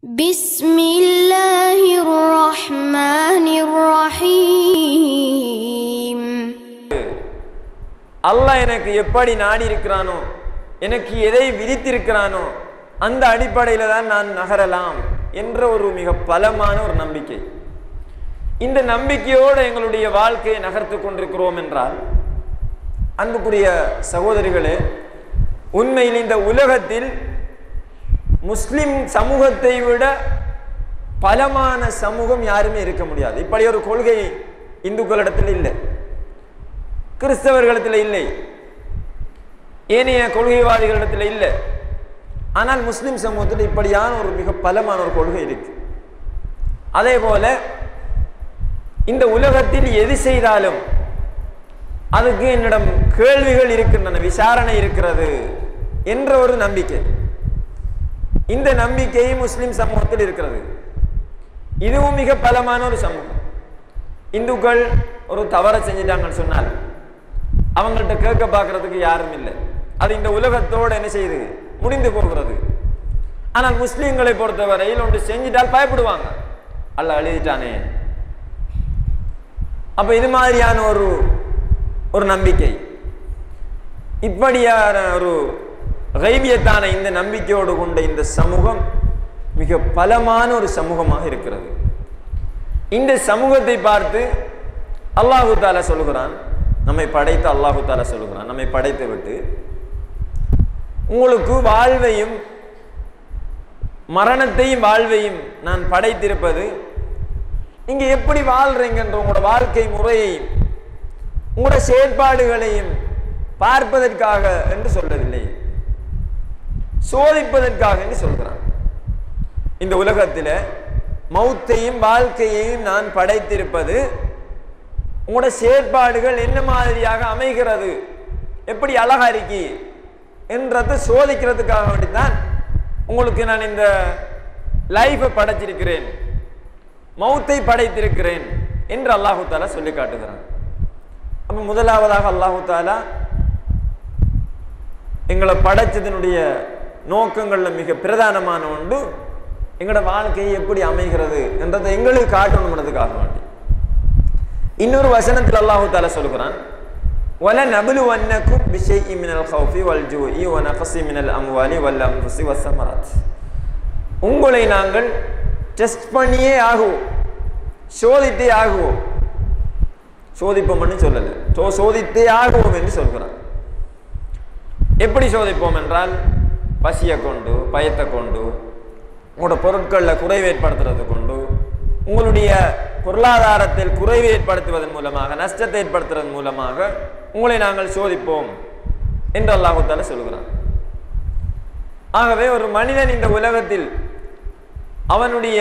بسم الله الرحمن الرحيم அல்லாஹ் எனக்கு எப்படி நாடி இருக்கிறானோ எனக்கு எதை விதித்திருக்கிறானோ அந்த அடிப்படையில் தான் நான் நகரலாம் என்ற ஒரு மிக பலமான ஒரு நம்பிக்கை இந்த நம்பிக்கையோடு எங்களுடைய வாழ்க்கையை நகர்த்து கொண்டிருக்கிறோம் என்றால் அன்புக்குரிய சகோதரிகளே உண்மையில் இந்த உலகத்தில் முஸ்லிம் சமூகத்தை விட பலமான சமூகம் யாருமே இருக்க முடியாது இப்படி ஒரு கொள்கை இந்துக்களிடத்தில் இல்லை கிறிஸ்தவர்களிடத்தில் இல்லை ஏனைய கொள்கைவாதிகளிடத்தில் இல்லை ஆனால் முஸ்லிம் சமூகத்தில் இப்படியான ஒரு மிக பலமான ஒரு கொள்கை இருக்கு அதே போல இந்த உலகத்தில் எது செய்தாலும் அதுக்கு என்னிடம் கேள்விகள் இருக்கின்றன விசாரணை இருக்கிறது என்ற ஒரு நம்பிக்கை இந்த நம்பிக்கை முஸ்லிம் சமூகத்தில் இருக்கிறது இதுவும் மிக பலமான ஒரு சமூகம் இந்துக்கள் ஒரு தவறை செஞ்சிட்டாங்கன்னு சொன்னால் அவங்கள்ட்ட கேட்க பார்க்கறதுக்கு யாரும் இல்லை அது இந்த உலகத்தோடு என்ன செய்யுது முடிந்து போகிறது ஆனால் முஸ்லீம்களை பொறுத்தவரையில் ஒன்று செஞ்சிட்டால் பயப்படுவாங்க அல்ல எழுதிட்டானே அப்ப இது மாதிரியான ஒரு ஒரு நம்பிக்கை இப்படியான ஒரு கைவியத்தான இந்த நம்பிக்கையோடு கொண்ட இந்த சமூகம் மிக பலமான ஒரு சமூகமாக இருக்கிறது இந்த சமூகத்தை பார்த்து அல்லாஹு தாலா சொல்லுகிறான் நம்மை படைத்து அல்லாஹு தாலா சொல்லுகிறான் நம்மை படைத்து விட்டு உங்களுக்கு வாழ்வையும் மரணத்தையும் வாழ்வையும் நான் படைத்திருப்பது நீங்க எப்படி வாழ்றீங்கன்ற உங்களோட வாழ்க்கை முறையையும் உங்களோட செயற்பாடுகளையும் பார்ப்பதற்காக என்று சொல்லவில்லை சோதிப்பதற்காக என்று சொல்கிறான் இந்த உலகத்தில் மௌத்தையும் வாழ்க்கையையும் நான் படைத்திருப்பது உங்களோட செயற்பாடுகள் என்ன மாதிரியாக அமைகிறது எப்படி அழகா இருக்கி என்றதை சோதிக்கிறதுக்காக வேண்டிதான் உங்களுக்கு நான் இந்த லைஃபை படைச்சிருக்கிறேன் மௌத்தை படைத்திருக்கிறேன் என்று அல்லாஹு தாலா சொல்லி காட்டுகிறான் அப்ப முதலாவதாக அல்லாஹு தாலா எங்களை படைச்சதனுடைய நோக்கங்கள்ல மிக பிரதானமான ஒன்று எங்களோட வாழ்க்கையை எப்படி அமைகிறது என்றதை எங்களுக்கு காட்டணும்ன்றதுக்காக வேண்டி இன்னொரு வசனத்தில் அல்லாஹு தாலா சொல்கிறான் ولا نبلونكم بشيء من الخوف والجوع ونقص من الاموال والانفس والثمرات உங்களை நாங்கள் டெஸ்ட் பண்ணியே ஆகுவோம் சோதித்தே ஆகுவோம் சோதிப்போம்னு சொல்லல சோ சோதித்தே ஆகுவோம் என்று சொல்கிறான் எப்படி சோதிப்போம் என்றால் பசியை கொண்டு பயத்தை கொண்டு உங்களோட பொருட்களில் குறைவு ஏற்படுத்துறது கொண்டு உங்களுடைய பொருளாதாரத்தில் குறைவு ஏற்படுத்துவதன் மூலமாக நஷ்டத்தை ஏற்படுத்துவதன் மூலமாக உங்களை நாங்கள் சோதிப்போம் என்று அல்லாஹுத்தால சொல்கிறான் ஆகவே ஒரு மனிதன் இந்த உலகத்தில் அவனுடைய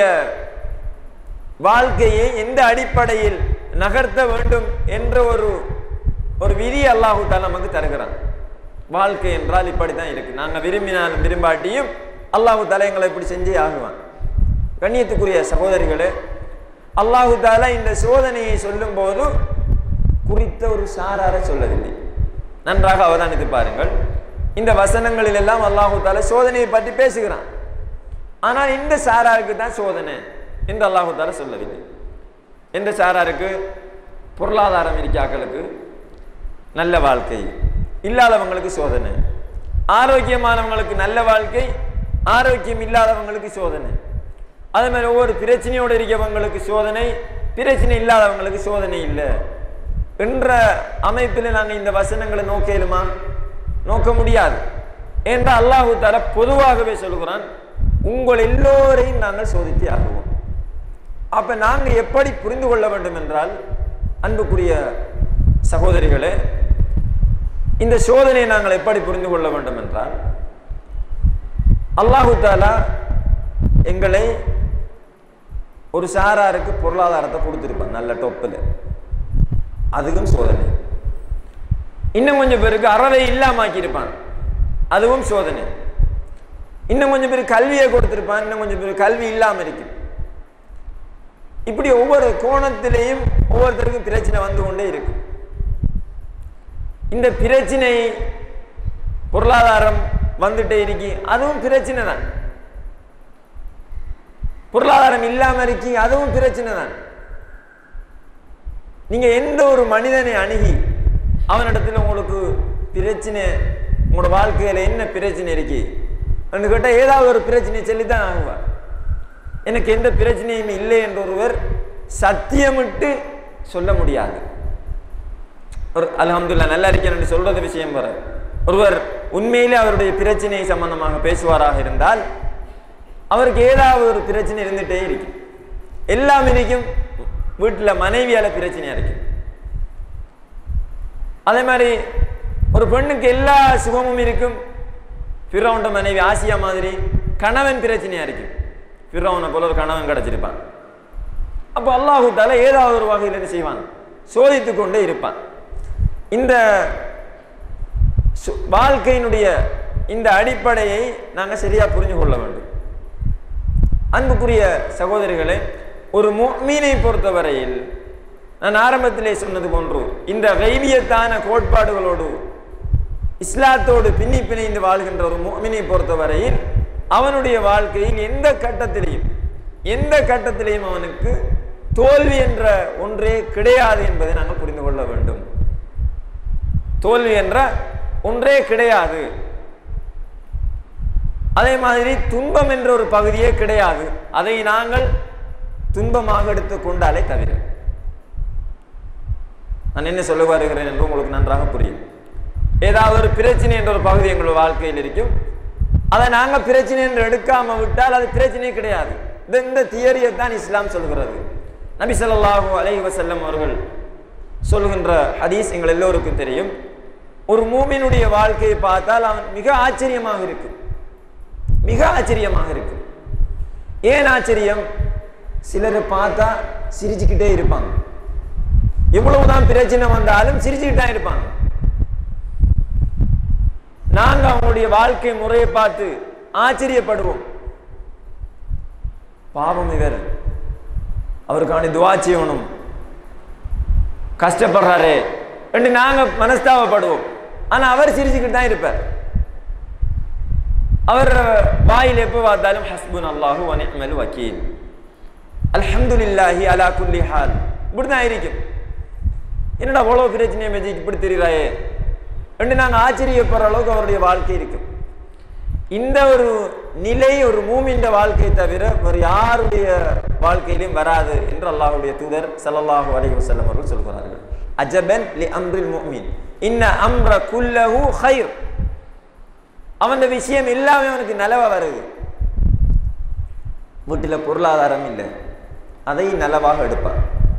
வாழ்க்கையை எந்த அடிப்படையில் நகர்த்த வேண்டும் என்ற ஒரு ஒரு விதி அல்லாஹுத்தால் நமக்கு தருகிறான் வாழ்க்கை என்றால் இப்படி தான் இருக்கு நாங்கள் விரும்பினாலும் விரும்பாட்டியும் அல்லாஹு தாலா எங்களை இப்படி செஞ்சே ஆகுவான் கண்ணியத்துக்குரிய சகோதரிகளே அல்லாஹு தாலா இந்த சோதனையை சொல்லும் போது குறித்த ஒரு சாரார சொல்லவில்லை நன்றாக அவதானித்து பாருங்கள் இந்த வசனங்களில் எல்லாம் அல்லாஹு தாலா சோதனையை பற்றி பேசுகிறான் ஆனால் இந்த சாராருக்கு தான் சோதனை என்று அல்லாஹு தாலா சொல்லவில்லை எந்த சாராருக்கு பொருளாதாரம் இருக்காக்களுக்கு நல்ல வாழ்க்கை இல்லாதவங்களுக்கு சோதனை ஆரோக்கியமானவங்களுக்கு நல்ல வாழ்க்கை ஆரோக்கியம் இல்லாதவங்களுக்கு சோதனை அதே மாதிரி ஒவ்வொரு பிரச்சனையோடு இருக்கவங்களுக்கு சோதனை பிரச்சனை இல்லாதவங்களுக்கு சோதனை இல்லை என்ற அமைப்பில் நாங்கள் இந்த வசனங்களை நோக்கலுமா நோக்க முடியாது என்று அல்லாஹு தால பொதுவாகவே சொல்கிறான் உங்கள் எல்லோரையும் நாங்கள் சோதித்தே ஆகுவோம் அப்ப நாங்கள் எப்படி புரிந்து கொள்ள வேண்டும் என்றால் அன்புக்குரிய சகோதரிகளே இந்த சோதனையை நாங்கள் எப்படி புரிந்து கொள்ள வேண்டும் என்றால் அல்லாஹு தாலா எங்களை ஒரு சாராருக்கு பொருளாதாரத்தை கொடுத்துருப்பான் நல்ல டொப்பில் அதுக்கும் சோதனை இன்னும் கொஞ்சம் பேருக்கு அறவை இல்லாமாக்கி இருப்பான் அதுவும் சோதனை இன்னும் கொஞ்சம் பேர் கல்வியை கொடுத்திருப்பான் இன்னும் கொஞ்சம் பேர் கல்வி இல்லாமல் இருக்கும் இப்படி ஒவ்வொரு கோணத்திலையும் ஒவ்வொருத்தருக்கும் பிரச்சனை வந்து கொண்டே இருக்கு இந்த பிரச்சனை பொருளாதாரம் வந்துட்டே இருக்கி அதுவும் பிரச்சனை தான் பொருளாதாரம் இல்லாம இருக்கீங்க அதுவும் பிரச்சனை தான் நீங்க எந்த ஒரு மனிதனை அணுகி அவனிடத்துல உங்களுக்கு பிரச்சனை உங்களோட வாழ்க்கையில என்ன பிரச்சனை இருக்கு கேட்டா ஏதாவது ஒரு பிரச்சனையை சொல்லித்தான் ஆகுவார் எனக்கு எந்த பிரச்சனையும் இல்லை என்ற ஒருவர் சத்தியமிட்டு சொல்ல முடியாது ஒரு அல்ஹம்துலில்லாஹ் நல்லா இருக்கேன் என்று சொல்றது விஷயம் வர ஒருவர் உண்மையிலே அவருடைய பிரச்சனை சம்பந்தமாக பேசுவாராக இருந்தால் அவருக்கு ஏதாவது ஒரு பிரச்சனை இருந்துட்டே இருக்கும் எல்லாம் இன்னைக்கும் வீட்டில் மனைவியால பிரச்சனையா இருக்கு அதே மாதிரி ஒரு பெண்ணுக்கு எல்லா சுகமும் இருக்கும் பிறவுண்ட மனைவி ஆசியா மாதிரி கணவன் பிரச்சனையா இருக்கும் பிறவனை போல ஒரு கணவன் கிடைச்சிருப்பான் அப்போ அல்லாஹு தால ஏதாவது ஒரு வகையில் என்ன செய்வான் சோதித்து கொண்டே இருப்பான் இந்த சு- வாழ்க்கையினுடைய இந்த அடிப்படையை நாங்கள் சரியா புரிஞ்சு கொள்ள வேண்டும் அன்புக்குரிய சகோதரிகளே ஒரு மீனை பொறுத்தவரையில் நான் ஆரம்பத்திலே சொன்னது போன்று இந்த வைவியத்தான கோட்பாடுகளோடு இஸ்லாத்தோடு பின்னி பிணைந்து வாழ்கின்ற ஒரு முஃமினை பொறுத்தவரையில் அவனுடைய வாழ்க்கையில் எந்த கட்டத்திலையும் எந்த கட்டத்திலையும் அவனுக்கு தோல்வி என்ற ஒன்றே கிடையாது என்பதை நாங்கள் புரிந்து கொள்ள வேண்டும் தோல்வி என்ற ஒன்றே கிடையாது அதே மாதிரி துன்பம் என்ற ஒரு பகுதியே கிடையாது அதை நாங்கள் துன்பமாக எடுத்துக் கொண்டாலே தவிர நான் என்ன சொல்ல வருகிறேன் என்று உங்களுக்கு நன்றாக புரியும் ஏதாவது ஒரு பிரச்சனை என்ற ஒரு பகுதி எங்கள் வாழ்க்கையில் இருக்கும் அதை நாங்கள் பிரச்சனை என்று எடுக்காம விட்டால் அது பிரச்சனையே கிடையாது இது இந்த தியரியை தான் இஸ்லாம் சொல்கிறது நபி ஸல்லல்லாஹு அலைஹி வஸல்லம் அவர்கள் சொல்கின்ற ஹதீஸ் எங்கள் எல்லோருக்கும் தெரியும் ஒரு மூமினுடைய வாழ்க்கையை பார்த்தால் அவன் மிக ஆச்சரியமாக இருக்கும் மிக ஆச்சரியமாக இருக்கும் ஏன் ஆச்சரியம் சிலரை பார்த்தா சிரிச்சுக்கிட்டே இருப்பாங்க எவ்வளவுதான் பிரச்சனை வந்தாலும் சிரிச்சுக்கிட்டு தான் இருப்பாங்க நாங்க அவங்களுடைய வாழ்க்கை முறையை பார்த்து ஆச்சரியப்படுவோம் பாவம் இவர் அவருக்கான துவா செய்யணும் கஷ்டப்படுறாரே என்று நாங்க மனஸ்தாபப்படுவோம் ஆனா அவர் சிரிச்சுக்கிட்டு தான் இருப்பார் அவர் வாயில் எப்போ பார்த்தாலும் ஹஸ்புன் அல்லாஹு வனிமல் வக்கீல் அல்ஹம்துலில்லாஹி அலா குல்லி ஹால் இப்படிதான் இருக்கும் என்னடா அவ்வளோ பிரச்சனையை மெஜிக் இப்படி தெரியுறாயே என்று நாங்கள் ஆச்சரியப்படுற அளவுக்கு அவருடைய வாழ்க்கை இருக்கும் இந்த ஒரு நிலை ஒரு மூமின்ற வாழ்க்கை தவிர வேறு யாருடைய வாழ்க்கையிலும் வராது என்று அல்லாஹ்வுடைய தூதர் ஸல்லல்லாஹு அலைஹி வஸல்லம் அவர்கள் சொல்கிறார்கள் அஜபன் லி அம்ரில் முஃமின் இன்ன அம்ர குல்லஹு ஹைர் அவன் விஷயம் எல்லாமே அவனுக்கு நலவா வருது வீட்டில் பொருளாதாரம் இல்லை அதை நலவாக எடுப்பான்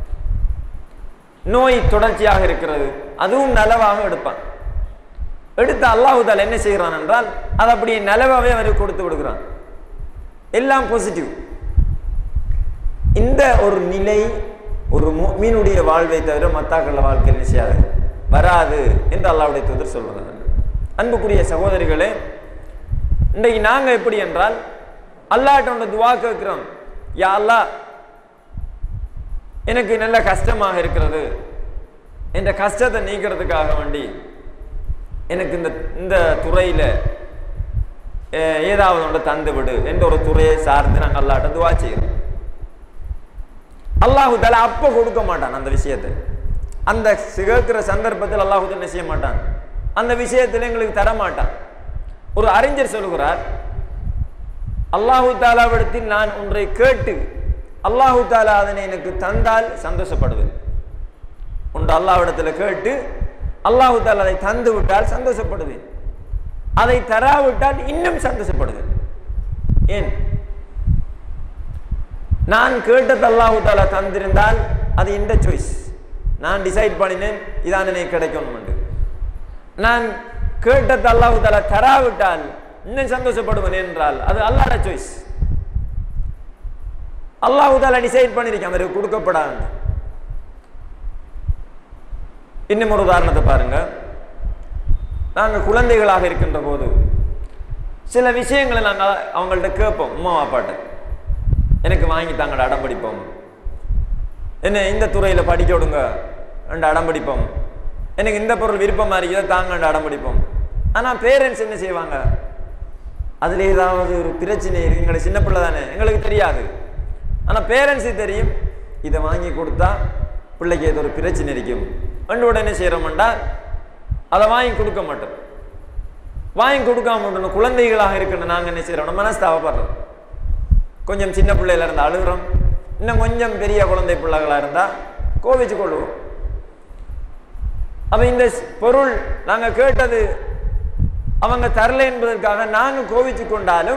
நோய் தொடர்ச்சியாக இருக்கிறது அதுவும் நலவாக எடுப்பான் எடுத்து அல்லாஹுதால் என்ன செய்கிறான் என்றால் அது அப்படியே நலவாகவே அவருக்கு கொடுத்து விடுகிறான் எல்லாம் பாசிட்டிவ் இந்த ஒரு நிலை ஒரு மீனுடைய வாழ்வை தவிர மத்தாக்கள வாழ்க்கையில் என்ன செய்யாது வராது என்று அல்லாஹ்வுடைய தூதர் சொல்கிறார்கள் அன்புக்குரிய சகோதரிகளே இன்றைக்கு நாங்க எப்படி என்றால் அல்லாஹ்ட்ட துவா கேட்கிறோம் யா அல்லாஹ் எனக்கு நல்ல கஷ்டமாக இருக்கிறது என்ற கஷ்டத்தை நீக்கிறதுக்காக வேண்டி எனக்கு இந்த இந்த துறையில அஹ், ஏதாவது ஒன்று தந்து விடு என்ற ஒரு துறையை சார்ந்து நாங்கள் அல்லாட்ட துவா செய்கிறோம் அல்லாஹு தாலா அப்ப கொடுக்க மாட்டான் அந்த விஷயத்தை அந்த கேட்கிற சந்தர்ப்பத்தில் அல்லாஹு தாலா என்ன செய்ய மாட்டான் அந்த விஷயத்தில் எங்களுக்கு தர மாட்டான் ஒரு அறிஞர் சொல்கிறார் அல்லாஹு தாலாவிடத்தில் நான் ஒன்றை கேட்டு அல்லாஹு தாலா அதனை எனக்கு தந்தால் சந்தோஷப்படுவேன் ஒன்று அல்லாஹ்விடத்தில் கேட்டு அல்லாஹு தாலா அதை தந்து விட்டால் சந்தோஷப்படுவேன் அதை தராவிட்டால் இன்னும் சந்தோஷப்படுவேன் ஏன் நான் கேட்டது அல்லாஹு தாலா தந்திருந்தால் அது இந்த சாய்ஸ் நான் டிசைட் பண்ணினேன் இதான் எனக்கு கிடைக்கணும் என்று நான் கேட்டது அல்லாஹு தாலா தராவிட்டால் இன்னும் சந்தோஷப்படுவேன் என்றால் அது அல்லாஹ்ட சாய்ஸ் அல்லாஹு தாலா டிசைட் பண்ணிருக்கேன் அவருக்கு கொடுக்கப்படாது இன்னும் ஒரு உதாரணத்தை பாருங்க நாங்க குழந்தைகளாக இருக்கின்ற போது சில விஷயங்களை நாங்க அவங்கள்ட்ட கேட்போம் அம்மா அப்பாட்ட எனக்கு வாங்கி தாங்கட அடம் படிப்போம் என்ன இந்த துறையில படிக்க விடுங்க ரெண்டு அடம் படிப்போம் எனக்கு இந்த பொருள் விருப்பமா இருக்கிறத தாங்க அடம் படிப்போம் ஆனா பேரண்ட்ஸ் என்ன செய்வாங்க அதுல ஏதாவது ஒரு பிரச்சனை இருக்கு எங்களை சின்ன பிள்ளை தானே எங்களுக்கு தெரியாது ஆனா பேரண்ட்ஸுக்கு தெரியும் இதை வாங்கி கொடுத்தா பிள்ளைக்கு ஏதோ ஒரு பிரச்சனை இருக்கும் ரெண்டு உடனே செய்கிறோம்டா அதை வாங்கி கொடுக்க மாட்டோம் வாங்கி கொடுக்காம விடணும் குழந்தைகளாக இருக்கணும் நாங்கள் என்ன செய்கிறோம் மனஸ்தாவப்படுறோம் கொஞ்சம் சின்ன பிள்ளையில இருந்து அழுகிறோம் இன்னும் கொஞ்சம் பெரிய குழந்தை பிள்ளைகளாக இருந்தால் கோவிச்சு கொள்ளுவோம் அப்ப இந்த ஸ்- பொருள் நாங்க கேட்டது அவங்க தரல என்பதற்காக நாங்க கோவிச்சு கொண்டாலும்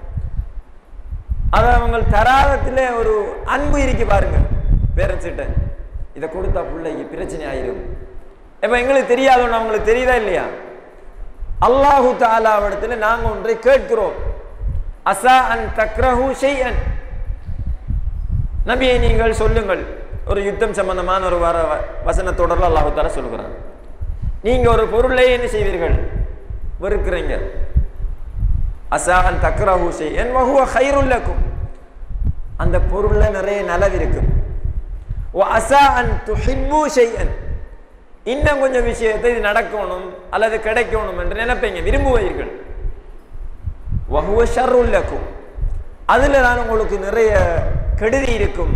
அதை அவங்க தராதத்துல ஒரு அன்பு இருக்கு பாருங்க பேரண்ட்ஸ் கிட்ட இதை கொடுத்தா பிள்ளைக்கு பிரச்சனை ஆயிரும் இப்ப எங்களுக்கு தெரியாதவங்க அவங்களுக்கு தெரியுதா இல்லையா அல்லாஹு தாலாவிடத்துல நாங்க ஒன்றை கேட்கிறோம் அசா அன் தக்ரஹு ஷைஅன் நபியை நீங்கள் சொல்லுங்கள் ஒரு யுத்தம் சம்பந்தமான ஒரு வர வ- வசன தொடர்ல அல்லாஹு தாலா சொல்லுகிறான் நீங்க ஒரு பொருளை என்ன செய்வீர்கள் வெறுக்கிறீங்க அசான் தக்ரஹு ஷைஅன் வஹுவ கைருல் லக்கும் அந்த பொருள்ல நிறைய நலவு இருக்கும் வ அசா அன் துஹிப்பு ஷைஅன் இன்னும் கொஞ்சம் விஷயத்தை இது நடக்கணும் அல்லது கிடைக்கணும் என்று நினைப்பீங்க விரும்புவீர்கள் வஹுவ ஷர்ருல் லக்கும் அதுல தான் உங்களுக்கு நிறைய கெடுதி இருக்கும்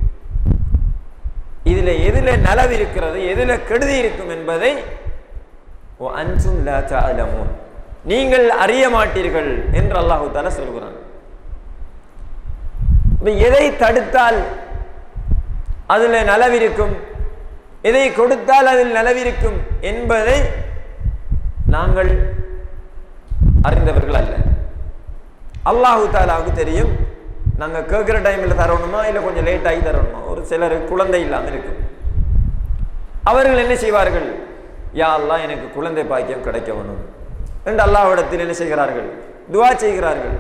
இதுல எதுல நலவு இருக்கிறது எதுல கெடுதி இருக்கும் என்பதை "வ அன்தும் லா தஅலமூன்." நீங்கள் அறிய மாட்டீர்கள் என்று அல்லாஹு தாலா சொல்கிறான் இப்ப எதை தடுத்தால் அதுல நலவிருக்கும் எதை கொடுத்தால் அதில் நலவிருக்கும் என்பதை நாங்கள் அறிந்தவர்கள் அல்ல அல்லாஹு தாலாவுக்கு தெரியும் நாங்க கேட்குற டைம்ல தரணுமா இல்ல கொஞ்சம் லேட் ஆகி தரணுமா ஒரு சிலர் குழந்தை இல்லாம இருக்கும் அவர்கள் என்ன செய்வார்கள் யா அல்லாஹ் எனக்கு குழந்தை பாக்கியம் கிடைக்க வேணும் என்று அல்லாஹ்விடத்தில் என்ன செய்கிறார்கள் துவா செய்கிறார்கள்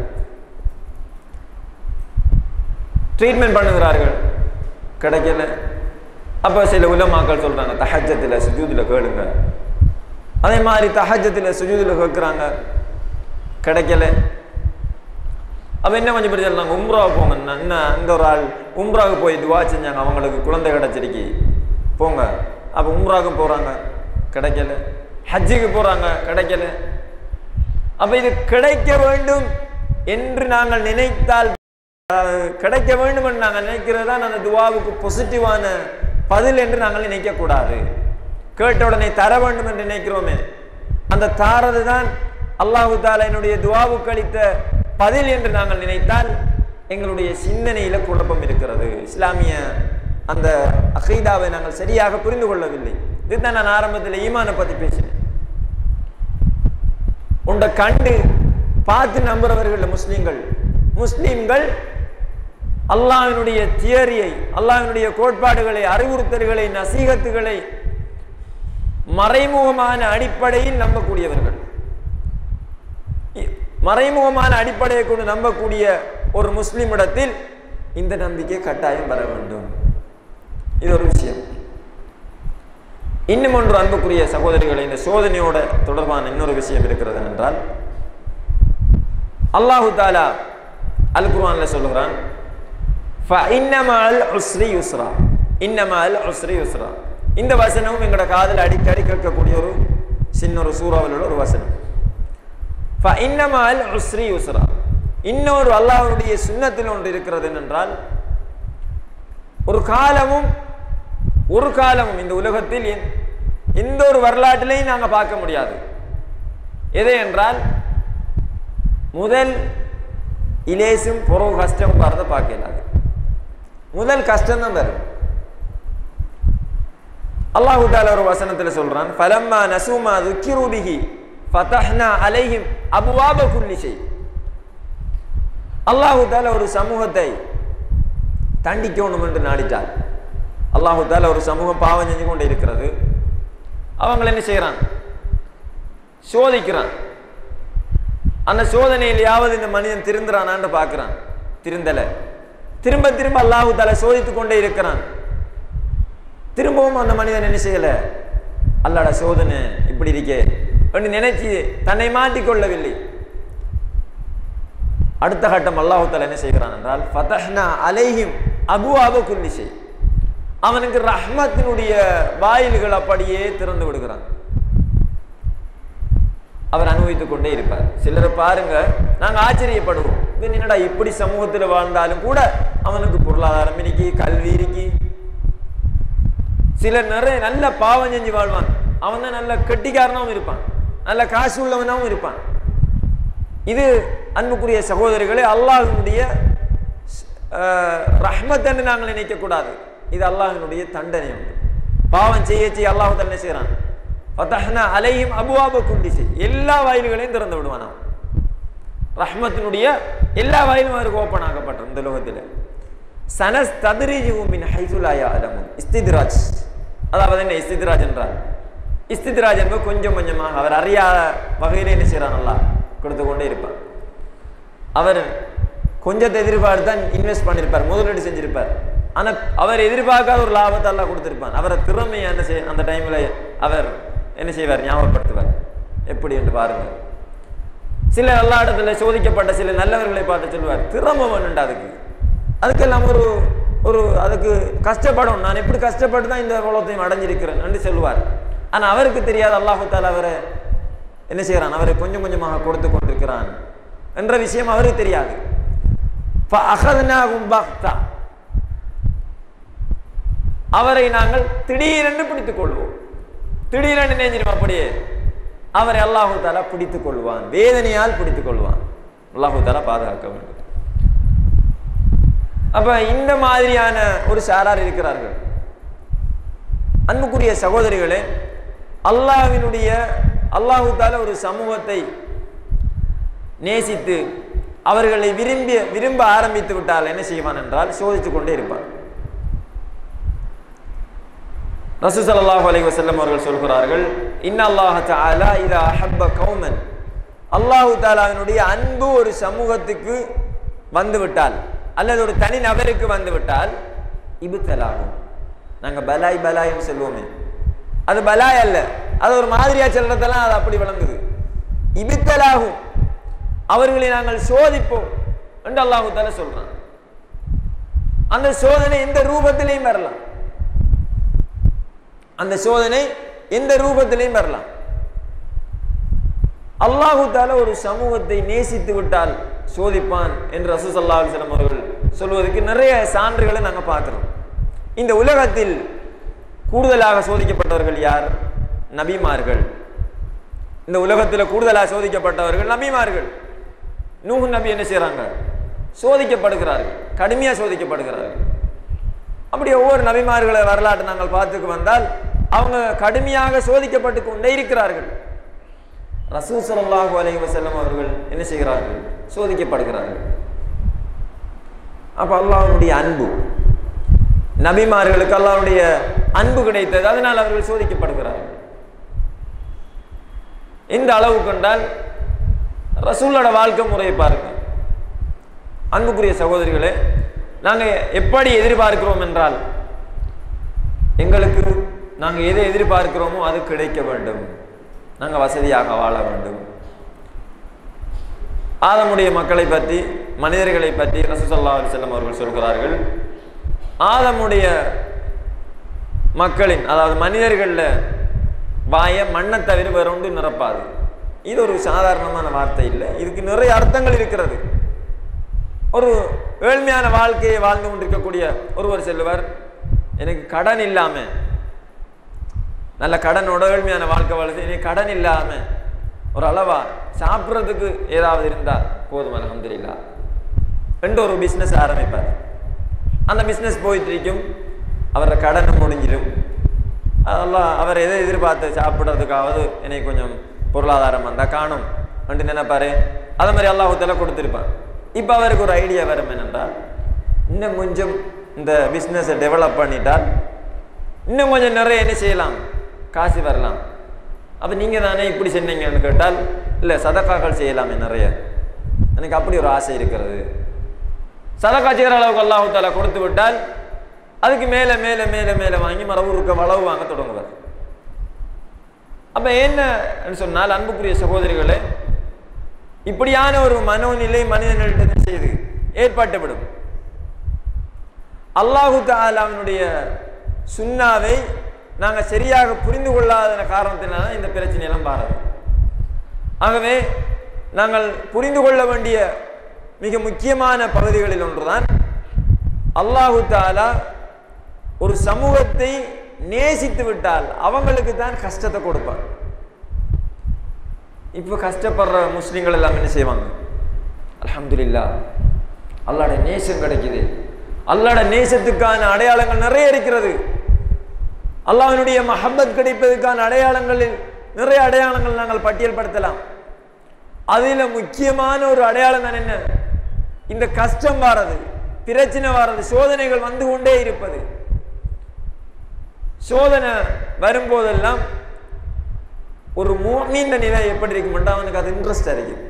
ட்ரீட்மெண்ட் பண்ணுகிறார்கள் கிடைக்கல அப்ப சில உலமாக்கள் சொல்றாங்க தஹஜத்துல சுஜூதுல கேளுங்க அதே மாதிரி தஹஜத்துல சுஜூதுல கேட்குறாங்க கிடைக்கல அப்ப என்ன கொஞ்சம் பேர் சொன்னாங்க உம்ரா போங்க என்ன அங்க ஒரு ஆள் உம்ராவுக்கு போய் துவா செஞ்சாங்க அவங்களுக்கு குழந்தை கிடைச்சிருக்கு போங்க அப்ப உம்ராவுக்கு போறாங்க கிடைக்கல ஹஜ்ஜுக்கு போறாங்க கிடைக்கல அப்ப இது கிடைக்க வேண்டும் என்று நாங்கள் நினைத்தால் அஹ், கிடைக்க வேண்டும் என்று நாங்கள் நினைக்கிறது தான் அந்த துவாவுக்கு பாசிட்டிவான பதில் என்று நாங்கள் நினைக்க கூடாது கேட்ட உடனே தர வேண்டும் என்று நினைக்கிறோமே அந்த தாரது தான் அல்லாஹு தாலா என்னுடைய துவாவுக்கு அளித்த பதில் என்று நாங்கள் நினைத்தால் எங்களுடைய சிந்தனையில குழப்பம் இருக்கிறது இஸ்லாமிய அந்த அகைதாவை நாங்கள் சரியாக புரிந்து கொள்ளவில்லை இதுதான் நான் ஆரம்பத்தில் ஈமானை பத்தி பேசினேன் உண்ட கண்டு பார்த்து நம்புறவர்கள் முஸ்லிம்கள் முஸ்லிம்கள் அல்லாஹ்வினுடைய தியரியை அல்லாஹ்வினுடைய கோட்பாடுகளை அறிவுறுத்தல்களை நசீகத்துகளை மறைமுகமான அடிப்படையில் நம்பக்கூடியவர்கள் இ- மறைமுகமான அடிப்படையை கொண்டு நம்பக்கூடிய ஒரு முஸ்லிமிடத்தில் இந்த நம்பிக்கை கட்டாயம் வர வேண்டும் இது ஒரு விஷயம் இன்னும் ஒன்று அன்புக்குரிய சகோதரிகளை இந்த சோதனையோட தொடர்பான இன்னொரு விஷயம் இருக்கிறது என்றால் அல்லாஹு தாலா அல் குர்ஆன்ல சொல்லுகிறான் فَإِنَّمَا الْعُسْرِ يُسْرًا إِنَّمَا الْعُسْرِ يُسْرًا இந்த வசனமும் எங்களோட காதில் அடிக்கடி கேட்கக்கூடிய ஒரு சின்ன ஒரு சூறாவில் உள்ள ஒரு வசனம் فَإِنَّمَا الْعُسْرِ يُسْرًا இன்னொரு அல்லாஹ்வுடைய சுன்னத்தில் ஒன்று இருக்கிறது என்னென்றால் ஒரு காலமும் ஒரு காலமும் இந்த உலகத்தில் எந்- எந்த ஒரு வரலாற்றிலையும் நாங்க பார்க்க முடியாது எது என்றால் முதல் இலேசும் புறவு கஷ்டம் வரத பார்க்க இயலாது முதல் கஷ்டம் தான் வரும் அல்லாஹு தாலா ஒரு வசனத்துல சொல்றான் ஃபலம்மா நசூமா துக்கிரு பிஹி ஃபதஹ்னா அலைஹிம் அபுவாப குல்லி ஷை அல்லாஹு தாலா ஒரு சமூகத்தை தண்டிக்கணும் என்று நாடிட்டார் அல்லாஹு தாலா ஒரு சமூகம் பாவம் செஞ்சு கொண்டு இருக்கிறது அவங்க என்ன செய்யறான் சோதிக்கிறான் அந்த சோதனையிலேயாவது இந்த மனிதன் திருந்துறானான்னு பார்க்கிறான் திருந்தல திரும்ப திரும்ப அல்லாஹு தாலா சோதித்து கொண்டே இருக்கிறான் திரும்பவும் அந்த மனிதன் என்ன செய்யல அல்லாட சோதனை இப்படி இருக்கே என்று நினைச்சு தன்னை மாற்றிக் கொள்ளவில்லை அடுத்த கட்டம் அல்லாஹு தாலா என்ன செய்கிறான் என்றால் ஃபதஹ்னா அலைஹிம் அபுவாப குல்லி ஷை அவனுக்கு ரஹ்மத்தினுடைய வாயில்கள் அப்படியே திறந்து விடுகிறான் அவர் அனுபவித்துக் கொண்டே இருப்பார் சிலரை பாருங்க நாங்க ஆச்சரியப்படுவோம் இது என்னடா இப்படி சமூகத்தில் வாழ்ந்தாலும் கூட அவனுக்கு பொருளாதாரம் இருக்கு கல்வி இருக்கு சிலர் நிறைய நல்ல பாவம் செஞ்சு வாழ்வான் அவன் தான் நல்ல கெட்டிக்காரனாவும் இருப்பான் நல்ல காசு உள்ளவனாவும் இருப்பான் இது அன்புக்குரிய சகோதரிகளே அல்லாஹினுடைய ரஹ்மத்தன்னு நாங்கள் நினைக்க கூடாது இது அல்லாஹினுடைய தண்டனை உண்டு பாவம் செய்ய செய்ய அல்லாஹ் தண்டனை செய்யறான் ஃபதஹ்னா அலைஹிம் அபுவாப குண்டிசி எல்லா வாயில்களையும் திறந்து விடுவான் அவன் ரஹ்மத்தினுடைய எல்லா வாயிலும் அவருக்கு ஓப்பன் ஆகப்பட்டது இந்த லோகத்தில் சனஸ் தத்ரீஜுமின் ஹைசுலாயா அலமும் இஸ்தித்ராஜ் அதாவது என்ன இஸ்தித்ராஜ் என்றால் இஸ்தித்ராஜ் என்பது கொஞ்சம் கொஞ்சமாக அவர் அறியாத வகையில் என்ன செய்கிறான் நல்லா கொடுத்து கொண்டே இருப்பார் அவர் கொஞ்சத்தை எதிர்பார்த்து தான் இன்வெஸ்ட் பண்ணியிருப்பார் முதலீடு செஞ்சிருப்பார் ஆனால் அவர் எதிர்பார்க்காத ஒரு லாபத்தை எல்லாம் கொடுத்திருப்பார் அவரை திறமையை என்ன செய்ய அந்த டைமில் அவர் என்ன செய்வார் ஞாபகப்படுத்துவார் எப்படி என்று பாருங்கள் சில எல்லா இடத்துல சோதிக்கப்பட்ட சில நல்லவர்களை பார்த்து சொல்லுவார் திறமை வேணுண்டா அதுக்கு அதுக்கெல்லாம் ஒரு ஒரு அதுக்கு கஷ்டப்படும் நான் எப்படி கஷ்டப்பட்டு தான் இந்த உலகத்தையும் அடைஞ்சிருக்கிறேன் என்று சொல்லுவார் ஆனால் அவருக்கு தெரியாது அல்லாஹால அவரை என்ன செய்கிறான் அவரை கொஞ்சம் கொஞ்சமாக கொடுத்து கொண்டிருக்கிறான் என்ற விஷயம் அவருக்கு தெரியாது அவரை நாங்கள் திடீரென்று பிடித்துக் கொள்வோம் திடீரென்று நினைஞ்சிரும் அப்படியே அவரை அல்லாஹு தாலா பிடித்துக் கொள்வான் வேதனையால் பிடித்துக் கொள்வான் அல்லாஹு தாலா பாதுகாக்க வேண்டும் அப்ப இந்த மாதிரியான ஒரு சாரார் இருக்கிறார்கள் அன்புக்குரிய சகோதரிகளே அல்லாஹ்வினுடைய அல்லாஹு தாலா ஒரு சமூகத்தை நேசித்து அவர்களை விரும்பி விரும்ப ஆரம்பித்து விட்டால் என்ன செய்வான் என்றால் சோதித்துக் கொண்டே இருப்பான் ரசூ ஸல்லல்லாஹு அலைஹி வஸல்லம் அவர்கள் சொல்கிறார்கள் இன்னல்லாஹ தஆலா இதா அஹப்ப கௌமன் அல்லாஹு தாலாவினுடைய அன்பு ஒரு சமூகத்துக்கு வந்து விட்டால் அல்லது ஒரு தனி நபருக்கு வந்து விட்டால் இபுத்தலாகும் நாங்க பலாய் பலாய்னு சொல்லுவோமே அது பலாய் அல்ல அது ஒரு மாதிரியா சொல்றதெல்லாம் அது அப்படி விளங்குது இபுத்தலாகும் அவர்களை நாங்கள் சோதிப்போம் என்று அல்லாஹு தாலா சொல்றான் அந்த சோதனை எந்த ரூபத்திலையும் வரலாம் அந்த சோதனை எந்த ரூபத்திலையும் வரலாம் அல்லாஹு தால ஒரு சமூகத்தை நேசித்து விட்டால் சோதிப்பான் என்று ரசூசல்லா அலிஸ்லாம் அவர்கள் சொல்வதற்கு நிறைய சான்றுகளை நாங்கள் பார்க்கிறோம் இந்த உலகத்தில் கூடுதலாக சோதிக்கப்பட்டவர்கள் யார் நபிமார்கள் இந்த உலகத்தில் கூடுதலாக சோதிக்கப்பட்டவர்கள் நபிமார்கள் நூஹ் நபி என்ன செய்றாங்க சோதிக்கப்படுகிறார்கள் கடுமையாக சோதிக்கப்படுகிறார்கள் அப்படி ஒவ்வொரு நபிமார்களை வரலாற்றை நாங்கள் பார்த்துக்கு வந்தால் அவங்க கடுமையாக சோதிக்கப்பட்டு கொண்டே இருக்கிறார்கள் ரசூ ஸல்லல்லாஹு அலைஹி வஸல்லம் அவர்கள் என்ன செய்கிறார்கள் சோதிக்கப்படுகிறார்கள் அப்ப அல்லாஹ்வுடைய அன்பு நபிமார்களுக்கு அல்லாஹ்வுடைய அன்பு கிடைத்தது அதனால் அவர்கள் சோதிக்கப்படுகிறார்கள் இந்த அளவு கண்டால் ரசூலோட வாழ்க்கை முறையை பாருங்க அன்புக்குரிய சகோதரிகளே நாங்கள் எப்படி எதிர்பார்க்கிறோம் என்றால் எங்களுக்கு நாங்கள் எதை எதிர்பார்க்கிறோமோ அது கிடைக்க வேண்டும் நாங்கள் வசதியாக வாழ வேண்டும் ஆதமுடைய மக்களை பற்றி மனிதர்களை பற்றி ரசூசல்லா அலிசல்லம் அவர்கள் சொல்கிறார்கள் ஆதமுடைய மக்களின் அதாவது மனிதர்களில் வாய மண்ணை தவிர வேற ஒன்று நிரப்பாது இது ஒரு சாதாரணமான வார்த்தை இல்லை இதுக்கு நிறைய அர்த்தங்கள் இருக்கிறது ஒரு ஏழ்மையான வாழ்க்கையை வாழ்ந்து கொண்டிருக்கக்கூடிய ஒருவர் செல்லுவர் எனக்கு கடன் இல்லாம நல்ல கடனோட ஏழ்மையான வாழ்க்கை வாழ்த்து எனக்கு கடன் இல்லாம ஒரு அளவா சாப்பிட்றதுக்கு ஏதாவது இருந்தா போதும் அலமதுல்லா என்று ஒரு பிஸ்னஸ் ஆரம்பிப்பார் அந்த பிஸ்னஸ் போயிட்டு இருக்கும் அவரோட கடனை முடிஞ்சிடும் அதெல்லாம் அவர் எதை எதிர்பார்த்து சாப்பிட்றதுக்காவது எனக்கு கொஞ்சம் பொருளாதாரம் வந்தால் காணும் என்று நினைப்பாரு அதே மாதிரி அல்லாஹூத்தல கொடுத்துருப்பான் இப்போ அவருக்கு ஒரு ஐடியா வரும் என்னென்றால் இன்னும் கொஞ்சம் இந்த பிஸ்னஸை டெவலப் பண்ணிட்டால் இன்னும் கொஞ்சம் நிறைய என்ன செய்யலாம் காசு வரலாம் அப்போ நீங்கள் தானே இப்படி சொன்னீங்கன்னு கேட்டால் இல்லை சதக்காக்கள் செய்யலாமே நிறைய எனக்கு அப்படி ஒரு ஆசை இருக்கிறது சதக்கா செய்கிற அளவுக்கு அல்லாஹு தாலா கொடுத்து விட்டால் அதுக்கு மேலே மேலே மேலே மேலே வாங்கி மரபுருக்க வளவு வாங்க தொடங்குவார் அப்போ என்ன சொன்னால் அன்புக்குரிய சகோதரிகளே இப்படியான ஒரு மனோநிலை மனிதனிடம் செய்து ஏற்பட்டுவிடும் அல்லாஹு தாலாவினுடைய சுண்ணாவை நாங்கள் சரியாக புரிந்து கொள்ளாத காரணத்தினால இந்த பிரச்சனையெல்லாம் பாருது ஆகவே நாங்கள் புரிந்து கொள்ள வேண்டிய மிக முக்கியமான பகுதிகளில் ஒன்றுதான் அல்லாஹு தாலா ஒரு சமூகத்தை நேசித்து விட்டால் அவங்களுக்கு தான் கஷ்டத்தை கொடுப்பார் இப்போ கஷ்டப்படுற முஸ்லிம்கள் எல்லாம் என்ன செய்வாங்க அல்ஹம்துலில்லா அல்லாட நேசம் கிடைக்குது அல்லாட நேசத்துக்கான அடையாளங்கள் நிறைய இருக்கிறது அல்லாஹ்வினுடைய மஹப்பத் கிடைப்பதற்கான அடையாளங்களில் நிறைய அடையாளங்கள் நாங்கள் பட்டியல்படுத்தலாம் அதில் முக்கியமான ஒரு அடையாளம் தான் என்ன இந்த கஷ்டம் வாரது பிரச்சனை வாரது சோதனைகள் வந்து கொண்டே இருப்பது சோதனை வரும்போதெல்லாம் ஒரு மூமீன் நிலை எப்படி இருக்குமெண்டா அவனுக்கு அது இன்ட்ரெஸ்ட் இருக்குது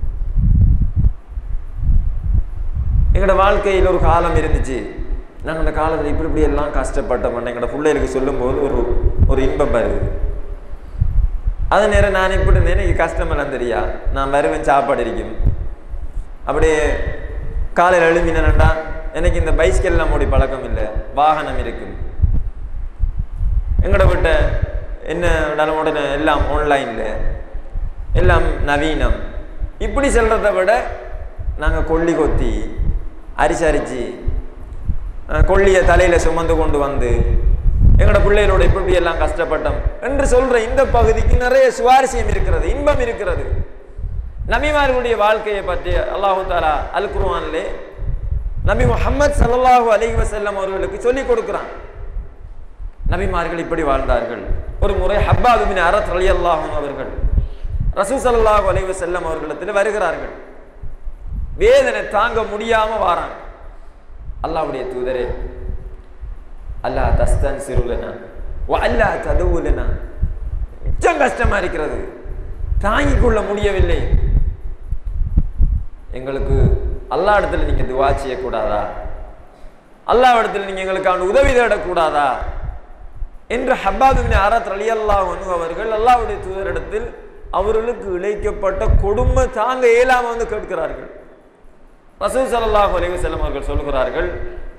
எங்களோட வாழ்க்கையில் ஒரு காலம் இருந்துச்சு நாங்கள் அந்த காலத்தில் இப்படி இப்படி எல்லாம் கஷ்டப்பட்டோம் எங்களோட பிள்ளைகளுக்கு சொல்லும்போது ஒரு ஒரு இன்பம் வருது அது நேரம் நான் இப்படி இருந்தேன் எனக்கு கஷ்டமெல்லாம் தெரியா நான் வருவேன் சாப்பாடு இருக்கும் அப்படியே காலையில் எழும்பினேன்டா எனக்கு இந்த பைஸ்கெல்லாம் ஓடி பழக்கம் இல்லை வாகனம் இருக்கும் எங்களோட விட்ட என்ன வேணாலும் உடனே எல்லாம் ஆன்லைனில் எல்லாம் நவீனம் இப்படி செல்றதை விட நாங்கள் கொல்லி கொத்தி அரிசி அரிச்சு அஹ், கொல்லியை தலையில் சுமந்து கொண்டு வந்து எங்களோட பிள்ளைகளோட இப்படி இப்படி எல்லாம் கஷ்டப்பட்டோம் என்று சொல்ற இந்த பகுதிக்கு நிறைய சுவாரஸ்யம் இருக்கிறது இன்பம் இருக்கிறது நபிமார்களுடைய வாழ்க்கையை பற்றி அல்லாஹு தாலா அல் குர்ஆனிலே நபி முஹம்மது ஸல்லல்லாஹு அலைஹி வஸல்லம் அவர்களுக்கு சொல்லிக் கொடுக்கிறான் நபிமார்கள் இப்படி வாழ்ந்தார்கள் ஒரு முறை ஹப்பாபு பின் அரத் ரலியல்லாஹு அன்ஹு அவர்கள் ரசூல் ஸல்லல்லாஹு அலைஹி வஸல்லம் அவர்களிடத்தில் வருகிறார்கள் வேதனை தாங்க முடியாம வாராங்க அல்லாஹ்வுடைய தூதரே அல்லாஹ் தஸ்தன் சிறுலனா அல்லாஹ் ததுவுலனா மிச்சம் கஷ்டமா இருக்கிறது தாங்கிக் கொள்ள முடியவில்லை எங்களுக்கு அல்லா இடத்துல நீங்க துவா செய்யக்கூடாதா அல்லா இடத்துல நீங்க எங்களுக்கான உதவி தேடக்கூடாதா என்று ஹப்பாபின் ஆரத் அலி அல்லாஹ் அவர்கள் அல்லாஹ்வுடைய தூதரிடத்தில் அவர்களுக்கு இழைக்கப்பட்ட கொடுமை தாங்க இயலாம வந்து கேட்கிறார்கள் ரசூல் ஸல்லல்லாஹு அலைஹி வஸல்லம் அவர்கள் சொல்கிறார்கள்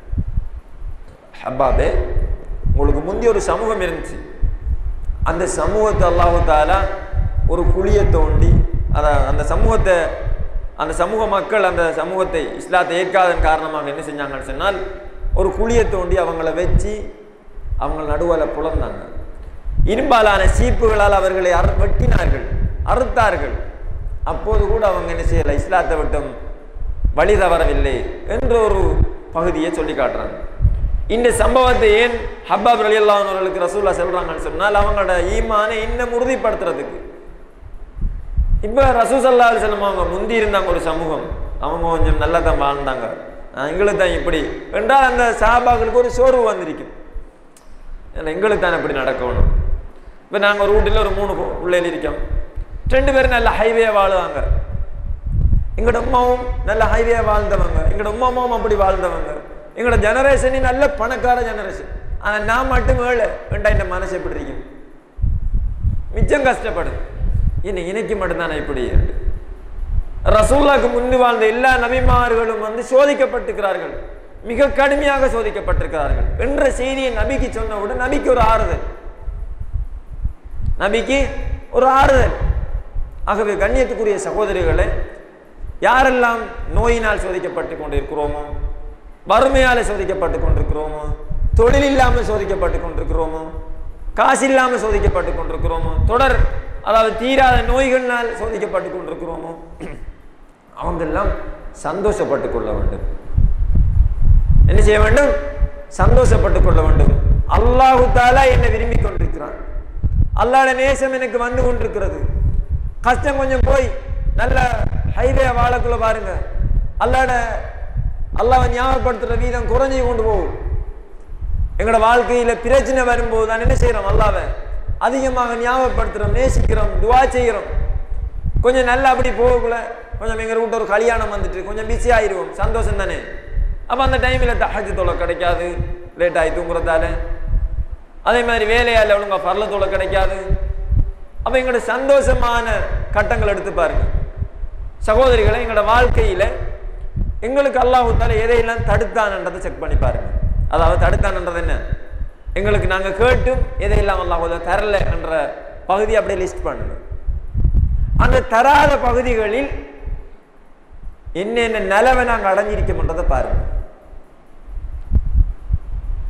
ஹப்பாபே உங்களுக்கு முந்தி ஒரு சமூகம் இருந்துச்சு அந்த சமூகத்தை அல்லாஹு தாலா ஒரு குழியை தோண்டி அத அந்த சமூகத்தை அந்த சமூக மக்கள் அந்த சமூகத்தை இஸ்லாத்தை ஏற்காதன் காரணமாக என்ன செஞ்சாங்கன்னு சொன்னால் ஒரு குழியை தோண்டி அவங்கள வச்சு அவங்க நடுவில் புலர்ந்தாங்க இரும்பாலான சீப்புகளால் அவர்களை அறு வெட்டினார்கள் அறுத்தார்கள் அப்போது கூட அவங்க என்ன செய்யலை இஸ்லாத்தை விட்டும் வழி தவறவில்லை என்ற ஒரு பகுதியை சொல்லி காட்டுறாங்க இந்த சம்பவத்தை ஏன் ஹப்பாப் அலி அவர்களுக்கு ரசூல்லா சொல்றாங்கன்னு சொன்னால் அவங்களோட ஈமானை இன்னும் உறுதிப்படுத்துறதுக்கு இப்ப ரசூசல்லா அலிசல்லம் அவங்க முந்தி இருந்தாங்க ஒரு சமூகம் அவங்க கொஞ்சம் நல்லா தான் வாழ்ந்தாங்க ஆஹ் எங்களுக்கு தான் இப்படி என்றால் அந்த சாபாக்களுக்கு ஒரு சோர்வு வந்திருக்கும் ஏன்னா எங்களுக்கு தான் இப்படி நடக்கணும் இப்போ நாங்கள் ஒரு வீட்டில் ஒரு மூணு பு- பிள்ளைகள் இருக்கோம் ரெண்டு பேரும் நல்ல ஹைவே வாழுவாங்க எங்களோட உமாவும் நல்ல ஹைவே வாழ்ந்தவங்க எங்களோட உமாவும் அப்படி வாழ்ந்தவங்க எங்களோட ஜெனரேஷனே நல்ல பணக்கார ஜெனரேஷன் ஆனால் நான் மட்டும் ஏழை வேண்டா இந்த மனசு எப்படி இருக்கும் மிச்சம் கஷ்டப்படுது என்ன இன்னைக்கு மட்டும்தானே இப்படி இருக்கு ரசூல்லாக்கு முன்னு வாழ்ந்த எல்லா நபிமார்களும் வந்து சோதிக்கப்பட்டிருக்கிறார்கள் மிக கடுமையாக சோதிக்கப்பட்டிருக்கிறார்கள் என்ற செய்தியை நபிக்கு சொன்னவுடன் நபிக்கு ஒரு ஆறுதல் நபிக்கு ஒரு ஆறுதல் ஆகவே கண்ணியத்துக்குரிய சகோதரிகளே யாரெல்லாம் நோயினால் சோதிக்கப்பட்டு கொண்டிருக்கிறோமோ வறுமையால் சோதிக்கப்பட்டு கொண்டிருக்கிறோமோ தொழில் இல்லாமல் சோதிக்கப்பட்டு கொண்டிருக்கிறோமோ காசு இல்லாமல் சோதிக்கப்பட்டு கொண்டிருக்கிறோமோ தொடர் அதாவது தீராத நோய்களினால் சோதிக்கப்பட்டு கொண்டிருக்கிறோமோ அவங்கெல்லாம் சந்தோஷப்பட்டு கொள்ள வேண்டும் என்ன செய்ய வேண்டும் சந்தோஷப்பட்டு கொள்ள வேண்டும் அல்லாஹு தாலா என்னை விரும்பி கொண்டிருக்கிறான் அல்லாஹ்ட நேசம் எனக்கு வந்து கொண்டிருக்கிறது கஷ்டம் கொஞ்சம் போய் நல்ல ஹைவே வாழக்குள்ள பாருங்க அல்லாட அல்லாஹ்வை ஞாபகப்படுத்துற வீதம் குறைஞ்சி கொண்டு போகும் எங்களோட வாழ்க்கையில பிரச்சனை வரும்போது தான் என்ன செய்யறோம் அல்லாவை அதிகமாக ஞாபகப்படுத்துறோம் நேசிக்கிறோம் துவா செய்கிறோம் கொஞ்சம் நல்லா அப்படி போகக்குள்ள கொஞ்சம் எங்க வீட்டு ஒரு கல்யாணம் வந்துட்டு கொஞ்சம் பிஸி ஆயிடுவோம் சந்தோஷம் தானே அப்ப அந்த டைம்ல தஹஜ் தொலை கிடைக்காது லேட் ஆகி தூங்குறதால அதே மாதிரி வேலையால ஒழுங்கா பரல தொலை கிடைக்காது அப்ப எங்களோட சந்தோஷமான கட்டங்கள் எடுத்து பாருங்க சகோதரிகளை எங்களோட வாழ்க்கையில எங்களுக்கு அல்லாஹு தால எதையெல்லாம் தடுத்தான்ன்றதை செக் பண்ணி பாருங்க அதாவது தடுத்தான்ன்றது என்ன எங்களுக்கு நாங்க கேட்டும் எதையெல்லாம் அல்லாஹு தாலா தரல என்ற பகுதி அப்படியே லிஸ்ட் பண்ணுங்க அந்த தராத பகுதிகளில் என்னென்ன நிலவை நாங்கள் அடைஞ்சிருக்கோம்ன்றதை பாருங்க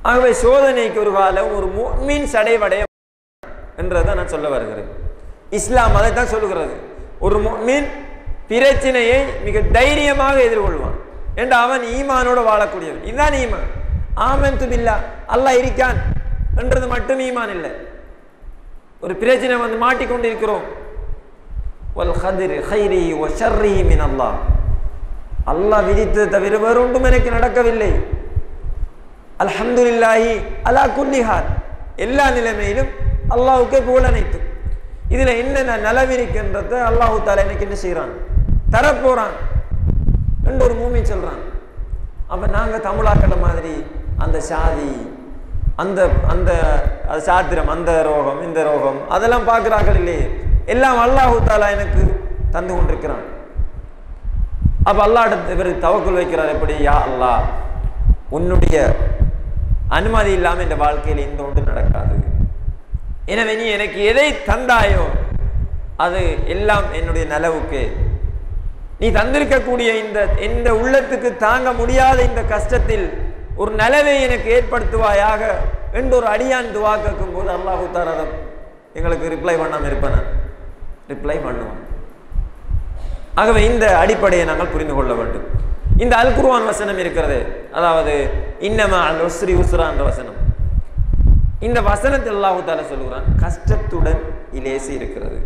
ஆகவே சோதனைக்கு ஒரு காலம் ஒரு மீன் சடைவடைய என்றதை நான் சொல்ல வருகிறேன் இஸ்லாம் அதை தான் சொல்லுகிறது ஒரு மீன் பிரச்சனையை மிக தைரியமாக எதிர்கொள்வான் என்று அவன் ஈமானோடு வாழக்கூடியவன் இதுதான் ஈமான் ஆமன் துபில்லா அல்லாஹ் இருக்கான் என்றது மட்டும் ஈமான் இல்லை ஒரு பிரச்சனை வந்து மாட்டிக்கொண்டு இருக்கிறோம் வல் ஹதிர் ஹைரி ஒ ஷர்ரி மின் அல்லாஹ் அல்லாஹ் விதித்தது தவிர வேறு ஒன்றும் எனக்கு நடக்கவில்லை அல்ஹம்துலில்லாஹி அலா குல்லிஹால் எல்லா நிலைமையிலும் அல்லாஹுக்கே புகழ் அனைத்தும் இதுல என்னென்ன நலவிருக்கின்றத அல்லாஹு தாலா எனக்கு என்ன செய்யறான் தரப்போறான் என்று ஒரு மூமி சொல்றான் அப்ப நாங்க தமிழாக்கள மாதிரி அந்த சாதி அந்த அந்த அது சாத்திரம் அந்த ரோகம் இந்த ரோகம் அதெல்லாம் பார்க்கிறார்கள் இல்லையே எல்லாம் அல்லாஹு தாலா எனக்கு தந்து கொண்டிருக்கிறான் அப்ப அல்லாஹ் இவர் தவக்குள் வைக்கிறார் எப்படி யா அல்லாஹ் உன்னுடைய அனுமதி இல்லாமல் இந்த வாழ்க்கையில் எந்த ஒன்று நடக்காது எனவே நீ எனக்கு எதை தந்தாயோ அது எல்லாம் என்னுடைய நலவுக்கு நீ தந்திருக்கக்கூடிய இந்த இந்த உள்ளத்துக்கு தாங்க முடியாத இந்த கஷ்டத்தில் ஒரு நலவை எனக்கு ஏற்படுத்துவாயாக என்று ஒரு அடியான் துவா கேட்கும் போது அல்லாஹு தாரதம் எங்களுக்கு ரிப்ளை பண்ணாமல் இருப்பேன் ரிப்ளை பண்ணுவான் ஆகவே இந்த அடிப்படையை நாங்கள் புரிந்து கொள்ள வேண்டும் இந்த அல் குர்ஆன் வசனம் இருக்கிறது அதாவது இன்னமா அல் உஸ்ரி உஸ்ரா என்ற வசனம் இந்த வசனத்தில் அல்லாஹு தாலா சொல்லுகிறான் கஷ்டத்துடன் இலேசி இருக்கிறது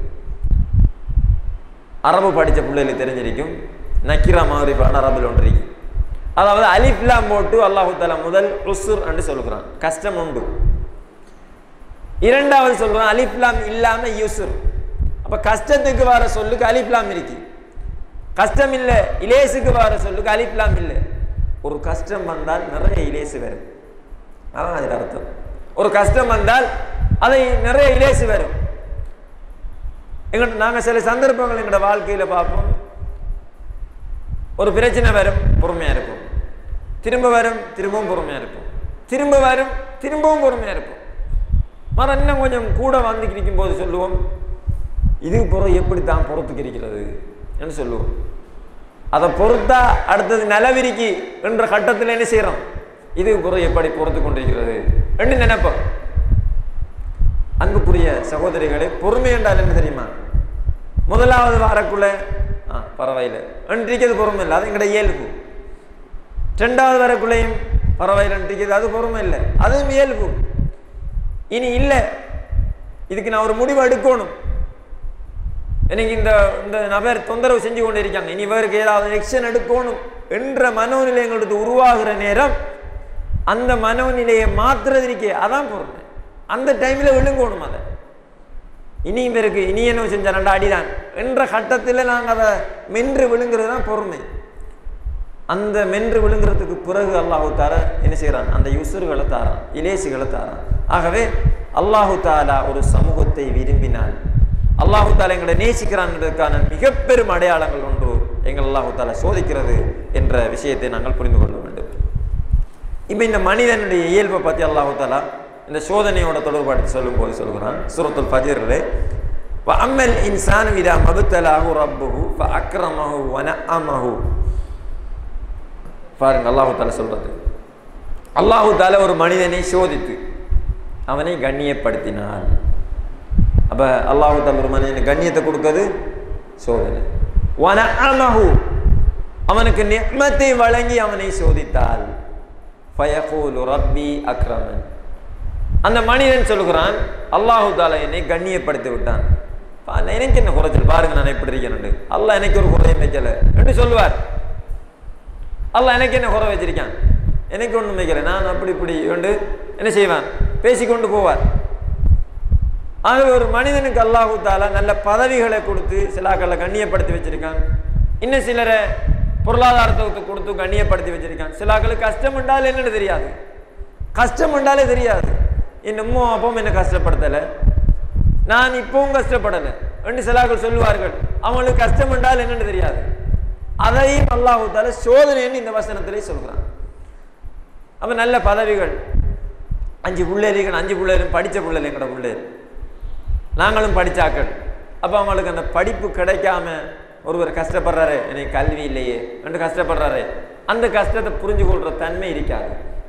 அரபு படித்த பிள்ளைகளுக்கு தெரிஞ்சிருக்கும் நக்கிரா மாரிஃபான அரபில் ஒன்று இருக்கும் அதாவது அலிஃப்லாம் போட்டு அல்லாஹு தாலா முதல் உசுர் என்று சொல்லுகிறான் கஷ்டம் உண்டு இரண்டாவது சொல்றான் அலிஃப்லாம் இல்லாம யூசுர் அப்ப கஷ்டத்துக்கு வர சொல்லுக்கு அலிஃப்லாம் இருக்கு கஷ்டம் இல்லை இலேசுக்கு வர சொல்லுக்கு அலிஃப்லாம் இல்லை ஒரு கஷ்டம் வந்தால் நிறைய இலேசு வரும் அதான் அதில் அர்த்தம் ஒரு கஷ்டம் வந்தால் அதை நிறைய இலேசு வரும் எங்கிட்ட நாங்கள் சில சந்தர்ப்பங்கள் எங்களோட வாழ்க்கையில் பார்ப்போம் ஒரு பிரச்சனை வரும் பொறுமையாக இருப்போம் திரும்ப வரும் திரும்பவும் பொறுமையாக இருப்போம் திரும்ப வரும் திரும்பவும் பொறுமையாக இருப்போம் மரம் இன்னும் கொஞ்சம் கூட வந்து கிடைக்கும் போது சொல்லுவோம் இதுக்கு பிறகு எப்படி தான் பொறுத்துக்கு இருக்கிறது என்று சொல்லுவோம் அதை பொறுத்தா அடுத்தது நலவிரிக்கு என்ற கட்டத்தில் என்ன செய்கிறோம் இதுக்கு பிறகு எப்படி பொறுத்து கொண்டிருக்கிறது என்று நினைப்போம் அன்புக்குரிய சகோதரிகளே பொறுமை என்றால் என்ன தெரியுமா முதலாவது வாரக்குள்ள ஆ பரவாயில்ல என்றிக்கிறது பொறுமை இல்லை அது எங்கட இயல்பு ரெண்டாவது வரக்குள்ளேயும் பரவாயில்ல என்றிக்கிறது அது பொறுமை இல்லை அதுவும் இயல்பு இனி இல்லை இதுக்கு நான் ஒரு முடிவு எடுக்கணும் எனக்கு இந்த இந்த நபர் தொந்தரவு செஞ்சு கொண்டு இருக்காங்க இனி இவருக்கு ஏதாவது எக்ஷன் எடுக்கணும் என்ற மனோநிலை எங்களுக்கு உருவாகிற நேரம் அந்த மனோநிலையை மாத்துறது இருக்கே அதான் பொறுமை அந்த டைமில் விழுங்கணும் அதை இனி இவருக்கு இனி என்ன செஞ்ச ரெண்டு அடிதான் என்ற கட்டத்தில் நாங்கள் அதை மென்று விழுங்குறது தான் பொறுமை அந்த மென்று விழுங்குறதுக்கு பிறகு அல்லாஹு தாரா என்ன செய்கிறான் அந்த யுசுர்களை தாரான் இலேசுகளை தாரான் ஆகவே அல்லாஹு தாலா ஒரு சமூகத்தை விரும்பினால் அல்லாஹு தாலா எங்களை நேசிக்கிறான்றதுக்கான மிக பெரும் அடையாளங்கள் ஒன்று எங்கள் அல்லாஹு தாலா சோதிக்கிறது என்ற விஷயத்தை நாங்கள் புரிந்து கொள்ள வேண்டும் இப்போ இந்த மனிதனுடைய இயல்பை பற்றி அல்லாஹு தாலா இந்த சோதனையோட தொடர்பாடு சொல்லும் போது சொல்கிறான் சூரத்துல் ஃபஜிரில் அம்மல் இன்சான் விதா மபுத்தலாஹு ரப்புஹு அக்ரமஹு வன அமஹு பாருங்க அல்லாஹு தாலா சொல்றது அல்லாஹு தாலா ஒரு மனிதனை சோதித்து அவனை கண்ணியப்படுத்தினான் அப்ப அல்லாஹு தாலா ஒரு மனிதனை கண்ணியத்தை கொடுக்கிறது சோதனை வன அமஹு அவனுக்கு நிம்மத்தை வழங்கி அவனை சோதித்தால் ஃபயகூலு ரப்பி அக்ரமன் அந்த மனிதன் சொல்லுகிறான் அல்லாஹு தாலா என்னை கண்ணியப்படுத்தி விட்டான் பா, எனக்கு என்ன குறைச்சல் பாருங்க நான் எப்படி இருக்கேன் அல்லாஹ் எனக்கு ஒரு குறையும் வைக்கல என்று சொல்லுவார் அல்லாஹ் எனக்கு என்ன குறை வச்சிருக்கான் எனக்கு ஒன்றும் வைக்கல நான் அப்படி இப்படி என்று என்ன செய்வான் பேசிக்கொண்டு போவார் ஆகவே ஒரு மனிதனுக்கு அல்லாஹு தாலா நல்ல பதவிகளை கொடுத்து சிலாக்களை கண்ணியப்படுத்தி வச்சிருக்கான் இன்னும் சிலரை பொருளாதாரத்தை கொடுத்து கண்ணியப்படுத்தி வச்சிருக்கான் சிலாக்களுக்கு கஷ்டம் என்றால் என்னன்னு தெரியாது கஷ்டம் என்றாலே தெரியாது என் அம்மா அப்பாவும் என்ன கஷ்டப்படுத்தலை நான் இப்பவும் கஷ்டப்படலை என்று சிலாக்கள் சொல்லுவார்கள் அவங்களுக்கு கஷ்டம் என்றால் என்னன்னு தெரியாது அதையும் அல்லாஹு தால சோதனைன்னு இந்த வசனத்திலே சொல்கிறான் அப்ப நல்ல பதவிகள் அஞ்சு பிள்ளைகள் அஞ்சு பிள்ளைகளும் படித்த பிள்ளைகள் எங்களோட பிள்ளைகள் நாங்களும் படித்தாக்கள் அப்போ அவங்களுக்கு அந்த படிப்பு கிடைக்காம ஒருவர் கஷ்டப்படுறாரு எனக்கு கல்வி இல்லையே என்று கஷ்டப்படுறாரு அந்த கஷ்டத்தை புரிஞ்சு கொள்ற தன்மை இருக்காது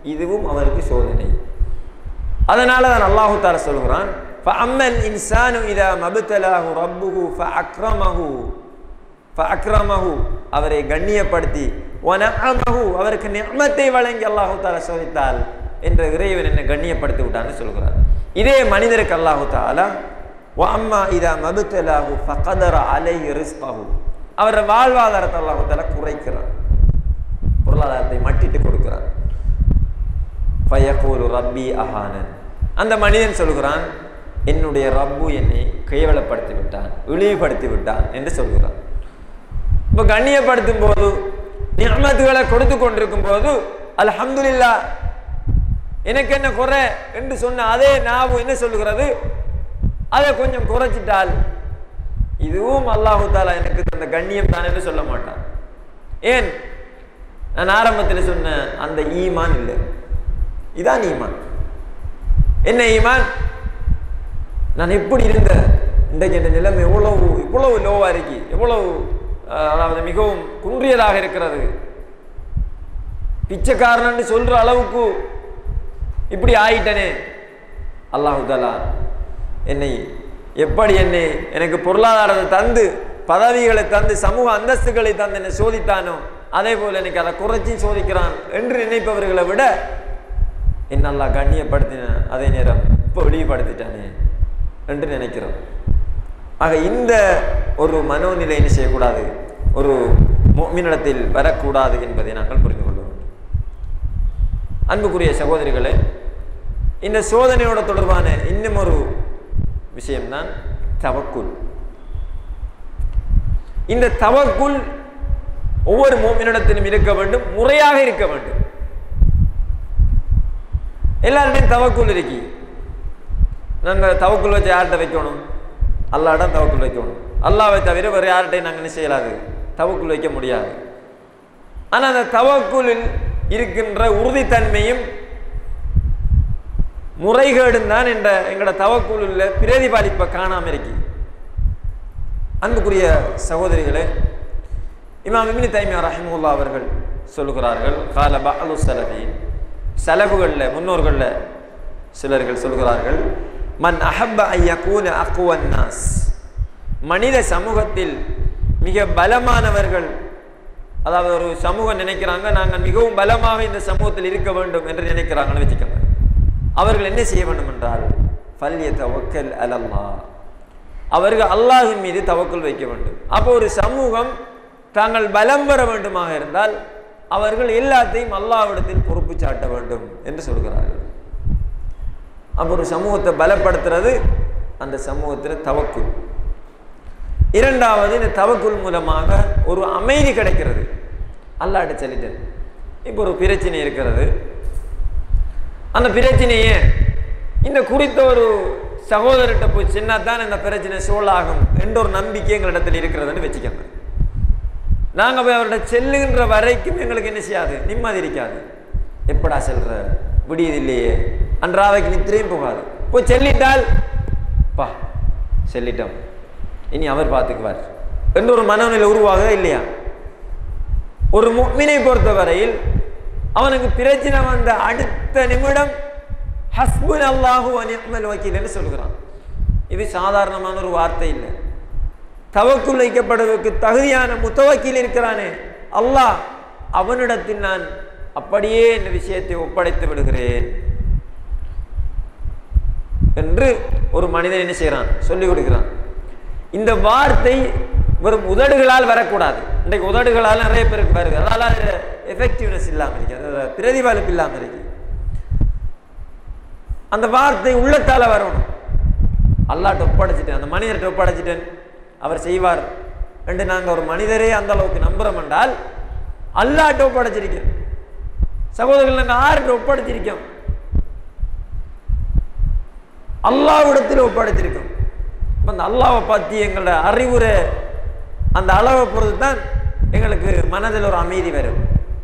இதுவும் அவருக்கு சோதனை அதனால தான் அல்லாஹு தால சொல்கிறான் ஃபஅம்மல் இன்சானு இதா மபுத்தலாஹு ரப்புஹு ஃபஅக்ரமஹு ஃபஅக்ரமஹு அவரை கண்ணியப்படுத்தி வனஅமஹு அவருக்கு நிஅமத்தை வழங்கி அல்லாஹு தால சோதித்தால் என்ற இறைவன் என்னை கண்ணியப்படுத்தி விட்டான்னு சொல்கிறார் இதே மனிதருக்கு அல்லாஹு தாலா வஅம்மா இதா மபுத்தலாஹு ஃபகதர அலைஹி ரிஸ்கஹு அவர வாழ்வாதாரத்தை அல்லாஹு தாலா குறைக்கிறார் பொருளாதாரத்தை மட்டிட்டு கொடுக்கிறார் ஃபயகூலு ரப்பி அஹானன் அந்த மனிதன் சொல்கிறான் என்னுடைய ரப்பு என்னை கேவலப்படுத்தி விட்டான் இழிவுபடுத்தி விட்டான் என்று சொல்கிறான் இப்போ கண்ணியப்படுத்தும் போது நியமத்துகளை கொடுத்து கொண்டிருக்கும் போது அல்ஹம்துலில்லா எனக்கு என்ன குறை என்று சொன்ன அதே நாவு என்ன சொல்லுகிறது அதை கொஞ்சம் குறைச்சிட்டால் இதுவும் அல்லாஹு தாலா எனக்கு தந்த கண்ணியம் தான் என்று சொல்ல மாட்டான் ஏன் நான் ஆரம்பத்தில் சொன்ன அந்த ஈமான் இல்லை இதான் ஈமான் என்ன ஈமான் நான் எப்படி இருந்தேன் இன்றைக்கு என் நிலைமை எவ்வளவு இவ்வளவு லோவா இருக்கு எவ்வளவு அஹ், அதாவது மிகவும் குன்றியதாக இருக்கிறது பிச்சைக்காரன் சொல்ற அளவுக்கு இப்படி ஆயிட்டனே அல்லாஹு தாலா என்னை எப்படி என்னை எனக்கு பொருளாதாரத்தை தந்து பதவிகளை தந்து சமூக அந்தஸ்துகளை தந்து என்னை சோதித்தானோ அதே போல எனக்கு அதை குறைச்சி சோதிக்கிறான் என்று நினைப்பவர்களை விட என்ன அல்லாஹ் கண்ணியப்படுத்தின அதே நேரம் இப்போ வெளிப்படுத்திட்டானே என்று நினைக்கிறோம் ஆக இந்த ஒரு மனோநிலை என்ன செய்யக்கூடாது ஒரு மீனிடத்தில் வரக்கூடாது என்பதை நாங்கள் புரிந்து கொள்ள வேண்டும் அன்புக்குரிய சகோதரிகளே இந்த சோதனையோட தொடர்பான இன்னும் ஒரு விஷயம்தான் தவக்குல் இந்த தவக்குல் ஒவ்வொரு மோமினிடத்திலும் இருக்க வேண்டும் முறையாக இருக்க வேண்டும் எல்லாருடையும் தவக்குல் இருக்கி நாங்கள் தவக்குல் வச்சு யார்கிட்ட வைக்கணும் அல்லாடம் தவக்குல் வைக்கணும் அல்லாவை தவிர வேறு யார்கிட்டையும் நாங்கள் என்ன செய்யலாது தவக்குல் வைக்க முடியாது ஆனால் அந்த தவக்குலில் இருக்கின்ற உறுதித்தன்மையும் முறைகேடும் தான் என்ற எங்களோட தவக்குழுல பிரதிபலிப்பை காணாம இருக்கு அன்புக்குரிய சகோதரிகளே இமாம் இப்னு தைமியா ரஹிமுல்லா அவர்கள் சொல்லுகிறார்கள் கால பஅலு சலஃபீன் சலபுகளில் முன்னோர்களில் சிலர்கள் சொல்கிறார்கள் மன் அஹப்ப ஐயக்கூன அக்குவன் நாஸ் மனித சமூகத்தில் மிக பலமானவர்கள் அதாவது ஒரு சமூகம் நினைக்கிறாங்க நாங்கள் மிகவும் பலமாக இந்த சமூகத்தில் இருக்க வேண்டும் என்று நினைக்கிறாங்கன்னு வச்சுக்கோங்க அவர்கள் என்ன செய்ய வேண்டும் என்றால் ஃபல்ய தவக்கல் அலல்லா அவர்கள் அல்லாஹின் மீது தவக்கல் வைக்க வேண்டும் அப்போ ஒரு சமூகம் தாங்கள் பலம் பெற வேண்டுமாக இருந்தால் அவர்கள் எல்லாத்தையும் அல்லாவிடத்தில் பொறுப்பு சாட்ட வேண்டும் என்று சொல்கிறார்கள் அப்போ ஒரு சமூகத்தை பலப்படுத்துறது அந்த சமூகத்தில் தவக்குல் இரண்டாவது இந்த தவக்குல் மூலமாக ஒரு அமைதி கிடைக்கிறது அல்லாட்ட சொல்லிட்டேன் இப்போ ஒரு பிரச்சனை இருக்கிறது அந்த பிரச்சனையை இந்த குறித்த ஒரு சகோதரர்கிட்ட போய் சின்ன தான் இந்த பிரச்சனை சோழாகும் என்ற ஒரு நம்பிக்கை எங்களிடத்தில் இருக்கிறதுன்னு வச்சுக்கோங்க நாங்கள் போய் அவர்கிட்ட செல்லுகின்ற வரைக்கும் எங்களுக்கு என்ன செய்யாது நிம்மதி இருக்காது எப்படா செல்ற விடியது இல்லையே அன்றாவைக்கு நித்திரையும் போகாது போய் செல்லிட்டால் பா செல்லிட்டோம் இனி அவர் பார்த்துக்குவார் என்ற ஒரு மனநிலை உருவாக இல்லையா ஒரு முக்மினை பொறுத்தவரையில் அவனுக்கு பிரச்சனை வந்த அடுத்த நிமிடம் ஹஸ்புன் அல்லாஹு அனிமல் வக்கீல்னு சொல்கிறான் இது சாதாரணமான ஒரு வார்த்தை இல்லை தவக்குள் வைக்கப்படுவதற்கு தகுதியான முத்தவக்கீல் இருக்கிறானே அல்லாஹ் அவனிடத்தில் நான் அப்படியே இந்த விஷயத்தை ஒப்படைத்து விடுகிறேன் என்று ஒரு மனிதன் என்ன செய்கிறான் சொல்லி கொடுக்கிறான் இந்த வார்த்தை வெறும் உதடுகளால் வரக்கூடாது இன்றைக்கு உதடுகளால் நிறைய பேருக்கு வருது அதனால எஃபெக்டிவ்னஸ் இல்லாமல் இருக்கு அது பிரதிபலிப்பு இல்லாமல் இருக்கு அந்த வார்த்தை உள்ளத்தால வரணும் அல்லாட்ட ஒப்படைச்சிட்டேன் அந்த மனிதர்கிட்ட ஒப்படைச்சிட்டேன் அவர் செய்வார் என்று நாங்கள் ஒரு மனிதரே அந்த அளவுக்கு நம்புறோம் என்றால் அல்லாட்ட ஒப்படைச்சிருக்கேன் சகோதரர்கள் நாங்கள் ஆறுகிட்ட ஒப்படைச்சிருக்கோம் அல்லாவிடத்தில் ஒப்படைச்சிருக்கோம் அப்ப அந்த அல்லாவை பற்றி எங்களோட அறிவுரை அந்த அளவை பொறுத்து தான் எங்களுக்கு மனதில் ஒரு அமைதி வரும்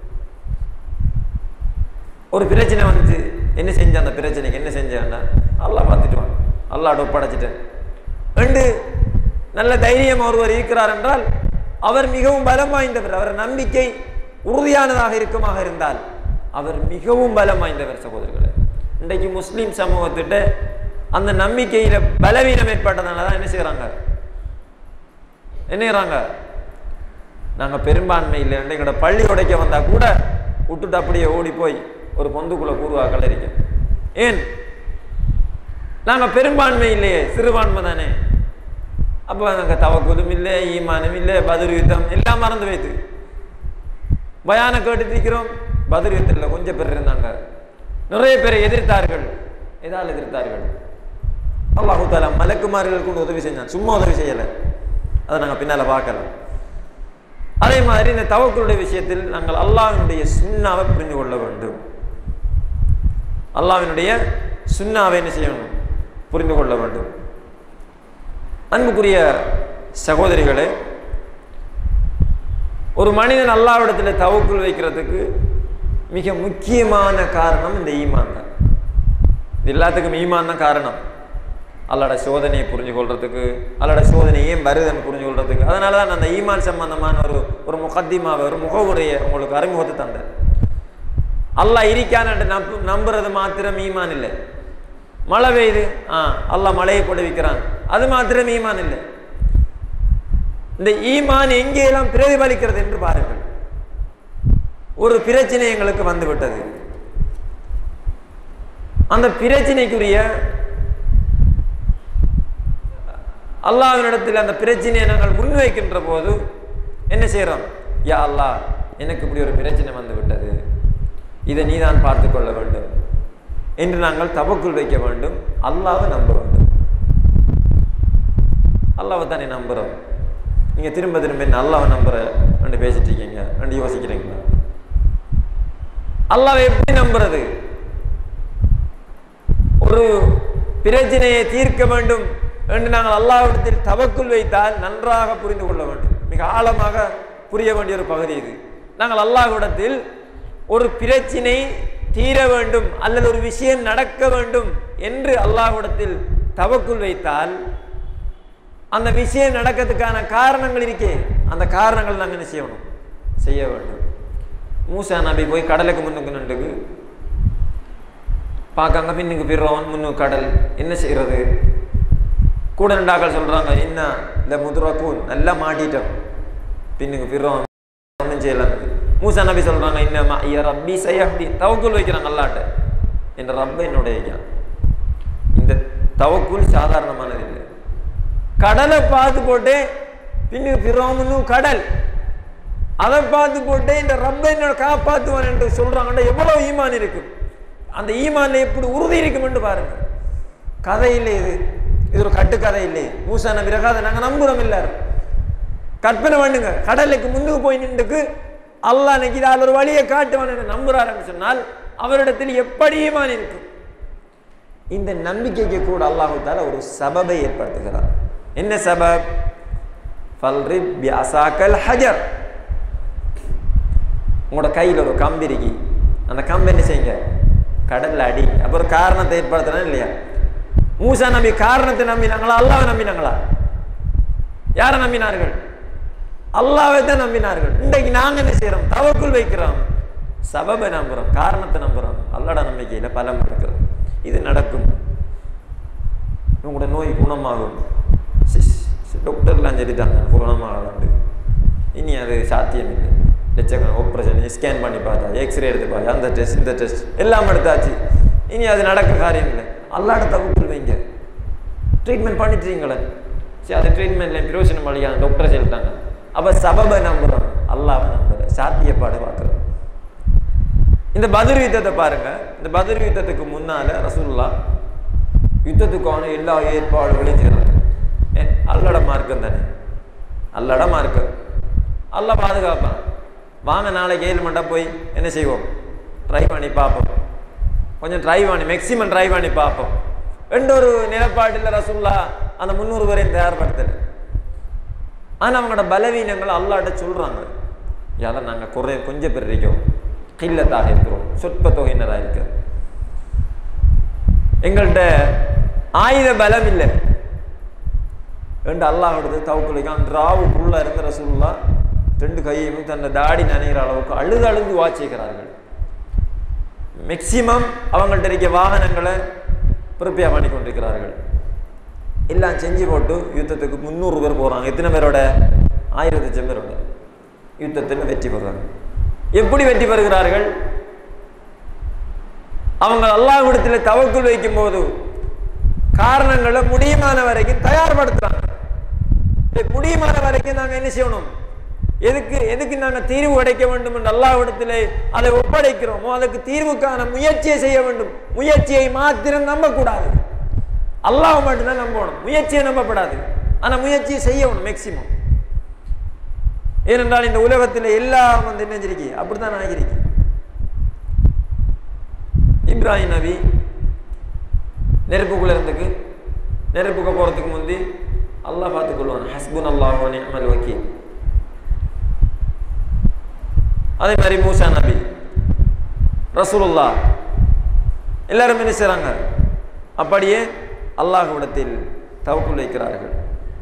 ஒரு பிரச்சனை வந்துச்சு என்ன செஞ்ச அந்த பிரச்சனைக்கு என்ன செஞ்சேன்னா அல்லாஹ் பார்த்துட்டு வாங்க அல்லாட ஒப்படைச்சிட்டேன் ரெண்டு நல்ல தைரியம் ஒருவர் இருக்கிறார் என்றால் அவர் மிகவும் பலம் வாய்ந்தவர் அவர் நம்பிக்கை உறுதியானதாக இருக்குமாக இருந்தால் அவர் மிகவும் பலம் வாய்ந்தவர் சகோதரர்களே இன்றைக்கு முஸ்லீம் சமூகத்திட்ட அந்த நம்பிக்கையில பலவீனம் ஏற்பட்டதுனால தான் என்ன செய்றாங்க என்ன செய்றாங்க நாங்க பெரும்பான்மை இல்லை எங்களோட பள்ளி உடைக்க வந்தா கூட விட்டுட்டு அப்படியே ஓடி போய் ஒரு பொந்துக்குள்ள கூறுவா கலரிக்க ஏன் நாங்க பெரும்பான்மை இல்லையே சிறுபான்மை தானே அப்போ நாங்க தவக்குதும் இல்லை ஈமானும் இல்லை பதில் யுத்தம் எல்லாம் மறந்து வைத்து பயான கேட்டு இருக்கிறோம் பதில் யுத்தத்தில் கொஞ்சம் பேர் இருந்தாங்க நிறைய பேரை எதிர்த்தார்கள் எதால் எதிர்த்தார்கள் அல்லாஹு தாலா மலக்குமார்கள் கொண்டு உதவி செஞ்சான் சும்மா உதவி செய்யலை அதை நாங்கள் பின்னால பார்க்கலாம் அதே மாதிரி இந்த தவக்களுடைய விஷயத்தில் நாங்கள் அல்லாஹ்வினுடைய சுண்ணாவை புரிந்து கொள்ள வேண்டும் அல்லாஹ்வினுடைய சுண்ணாவை என்ன செய்யணும் புரிந்து கொள்ள வேண்டும் அன்புக்குரிய சகோதரிகளே ஒரு மனிதன் அல்லாவிடத்தில் தவக்குள் வைக்கிறதுக்கு மிக முக்கியமான காரணம் இந்த ஈமான் தான் இது எல்லாத்துக்கும் ஈமான் தான் காரணம் அல்லாட சோதனையை புரிஞ்சு கொள்றதுக்கு அல்லாட சோதனை ஏன் வருதுன்னு புரிஞ்சு கொள்றதுக்கு அதனால தான் நான் அந்த ஈமான் சம்பந்தமான ஒரு ஒரு முகத்திமாவை ஒரு முகவுரையை உங்களுக்கு அறிமுகத்தை தந்தேன் அல்லாஹ் இருக்கான்னு நம்பு நம்புறது மாத்திரம் ஈமான் இல்லை மழை பெய்யுது ஆ அல்லாஹ் மழையை பொழிவிக்கிறான் அது மாத்திரம் ஈமான் இல்லை இந்த ஈமான் எங்கேயெல்லாம் பிரதிபலிக்கிறது என்று பாருங்கள் ஒரு பிரச்சனை எங்களுக்கு வந்து விட்டது அந்த பிரச்சனைக்குரிய அல்லாஹ்வினிடத்தில் அந்த பிரச்சனையை நாங்கள் முன்வைக்கின்ற போது என்ன செய்கிறோம் யா அல்லாஹ் எனக்கு இப்படி ஒரு பிரச்சனை வந்து விட்டது இதை நீதான் பார்த்து கொள்ள வேண்டும் என்று நாங்கள் தவக்குள் வைக்க வேண்டும் அல்லாவை நம்ப வேண்டும் அல்லாவை தானே நம்புகிறோம் நீங்கள் திரும்ப திரும்ப என்ன அல்லாவை நம்புற ரெண்டு பேசிட்டு இருக்கீங்க ரெண்டு யோசிக்கிறீங்களா அல்லாவை எப்படி நம்புறது ஒரு பிரச்சனையை தீர்க்க வேண்டும் என்று நாங்கள் அல்லாவிடத்தில் தவக்குள் வைத்தால் நன்றாக புரிந்து கொள்ள வேண்டும் மிக ஆழமாக புரிய வேண்டிய ஒரு பகுதி இது நாங்கள் அல்லாஹ்விடத்தில் ஒரு பிரச்சினை தீர வேண்டும் அல்லது ஒரு விஷயம் நடக்க வேண்டும் என்று அல்லாஹ்விடத்தில் தவக்குள் வைத்தால் அந்த விஷயம் நடக்கிறதுக்கான காரணங்கள் இருக்கே அந்த காரணங்கள் நாங்கள் என்ன செய்யணும் செய்ய வேண்டும் மூசா நபி போய் கடலுக்கு முன்னுக்கு நின்றுக்கு பார்க்காங்க பின்னுக்கு பிறவன் முன்னுக்கு கடல் என்ன செய்யறது கூட ரெண்டாக்கள் சொல்றாங்க என்ன இந்த முதுரக்கூன் நல்லா மாட்டிட்டோம் பின்னுக்கு பிறவன் ஒன்றும் செய்யலாம் மூசா நபி சொல்றாங்க இன்னமா ஐயா ரப்பி சையஹ்தி தவக்குள் வைக்கிறாங்க அல்லாட்ட என் ரப்ப என்னோட வைக்கிறான் இந்த தவக்குள் சாதாரணமானது இல்லை கடலை பார்த்து போட்டு பின்னுக்கு பிறவனும் கடல் அதை பார்த்து போட்டு இந்த ரப்ப என்னோட காப்பாத்துவான் என்று சொல்றாங்கன்னா எவ்வளவு ஈமான் இருக்கும் அந்த ஈமான்ல எப்படி உறுதி இருக்கும் என்று பாருங்க கதை இல்லை இது இது ஒரு கட்டுக்கதை இல்லை மூசா நபி ரகாத நாங்கள் நம்புறோம் எல்லாரும் கற்பனை பண்ணுங்க கடலுக்கு முன்னுக்கு போய் நின்றுக்கு அல்லாஹ் இன்னைக்கு இதால் ஒரு வழியை காட்டுவான் என்று நம்புறாருன்னு சொன்னால் அவரிடத்தில் எப்படி ஈமான் இருக்கும் இந்த நம்பிக்கைக்கு கூட அல்லாஹு தால ஒரு சபபை ஏற்படுத்துகிறார் என்ன சபப் ஃபல்ரிப் பியாசாக்கல் ஹஜர் உங்களோட கையில் ஒரு கம்பி இருக்கு அந்த கம்பி என்ன செய்யுங்க கடல்ல அடி அப்போ ஒரு காரணத்தை ஏற்படுத்தணும் இல்லையா மூசா நம்பி காரணத்தை நம்பினாங்களா அல்லாவை நம்பினாங்களா யாரை நம்பினார்கள் அல்லாவை தான் நம்பினார்கள் இன்றைக்கு நாங்க என்ன செய்யறோம் தவக்குள் வைக்கிறோம் சபபை நம்புறோம் காரணத்தை நம்புறோம் அல்லாட நம்பிக்கையில பலம் இருக்கிறோம் இது நடக்கும் உங்களோட நோய் குணமாகும் சிஸ், டாக்டர்லாம் சொல்லிட்டாங்க குணமாகலாண்டு இனி அது சாத்தியம் இல்லை லட்சக்கணக்கு ஆப்ரேஷன் ஸ்கேன் பண்ணி பார்த்தா எக்ஸ்ரே எடுத்து பார்த்தா அந்த டெஸ்ட் இந்த டெஸ்ட் எல்லாம் எடுத்தாச்சு இனி அது நடக்க காரியம் இல்லை அல்லாட தவக்குள் வைங்க ட்ரீட்மெண்ட் பண்ணிட்டுறீங்களே சரி அது ட்ரீட்மெண்ட்ல பிரோசனம் வழியாக டாக்டர் சொல்லிட்டாங்க அப்போ சபபை நம்புறோம் அல்லாவை நம்புற சாத்தியப்பாடு பார்க்குறோம் இந்த பதிர் யுத்தத்தை பாருங்க இந்த பதிர் யுத்தத்துக்கு முன்னால ரசூல்லா யுத்தத்துக்கான எல்லா ஏற்பாடுகளையும் செய்கிறாங்க ஏ அல்லட மார்க்கம் தானே அல்லட மார்க்கம் அல்ல பாதுகாப்பான் வாங்க நாளைக்கு ஏழு மண்டா போய் என்ன செய்வோம் ட்ரை பண்ணி பார்ப்போம் கொஞ்சம் ட்ரை பண்ணி மேக்சிமம் ட்ரை பண்ணி பார்ப்போம் ரெண்டு ஒரு நிலப்பாட்டில் ரசூல்லா அந்த முந்நூறு வரையும் தயார்படுத்தலை ஆனால் அவங்களோட பலவீனங்களை அல்லாட்ட சொல்கிறாங்க யாரை நாங்கள் குறை கொஞ்சம் பேர் இருக்கோம் கில்லத்தாக இருக்கிறோம் சொற்ப தொகையினராக இருக்கு எங்கள்கிட்ட ஆயுத பலம் இல்லை ரெண்டு அல்லாஹ் எடுத்து தவுக்குலிக்கான் ராவுக்குள்ள இருந்த ரசூல்லா ரெண்டு கையையும் தன்னை தாடி நனைகிற அளவுக்கு அழுது அழுது வாச்சிக்கிறார்கள் மேக்சிமம் அவங்கள்ட்ட இருக்க வாகனங்களை ப்ரிப்பேர் பண்ணி கொண்டிருக்கிறார்கள் எல்லாம் செஞ்சு போட்டு யுத்தத்துக்கு முந்நூறு பேர் போகிறாங்க எத்தனை பேரோட ஆயிரத்தி லட்சம் பேரோட யுத்தத்தில் வெற்றி பெறுறாங்க எப்படி வெற்றி பெறுகிறார்கள் அவங்க அல்லாஹ்விடத்தில் தவக்குள் வைக்கும் போது காரணங்களை முடியுமான வரைக்கும் தயார்படுத்துறாங்க இதை முடியுமான வரைக்கும் நாங்க என்ன செய்யணும் எதுக்கு எதுக்கு நாங்க தீர்வு கிடைக்க வேண்டும் என்று அல்லாஹ்விடத்திலே அதை ஒப்படைக்கிறோமோ அதுக்கு தீர்வுக்கான முயற்சியை செய்ய வேண்டும் முயற்சியை மாத்திரம் நம்பக்கூடாது அல்லாஹ் மட்டும்தான் நம்பணும் முயற்சியை நம்பப்படாது ஆனா முயற்சியை செய்யணும் மேக்சிமம் ஏனென்றால் இந்த உலகத்தில் எல்லாம் வந்து என்ன செஞ்சிருக்கு அப்படித்தான் ஆகிருக்கு இப்ராஹிம் நபி நெருப்புக்குள்ள இருந்துக்கு நெருப்புக்கு போறதுக்கு முந்தி அல்லாஹ் பார்த்துக்கொள்வான் ஹஸ்புன் அல்லாஹ் நிஅமல் வக்கீல் அதே மாதிரி மூசா நபி ரசூலுல்லா எல்லாரும் என்ன செய்றாங்க அப்படியே அல்லாஹ்விடத்தில் தவக்குள் வைக்கிறார்கள்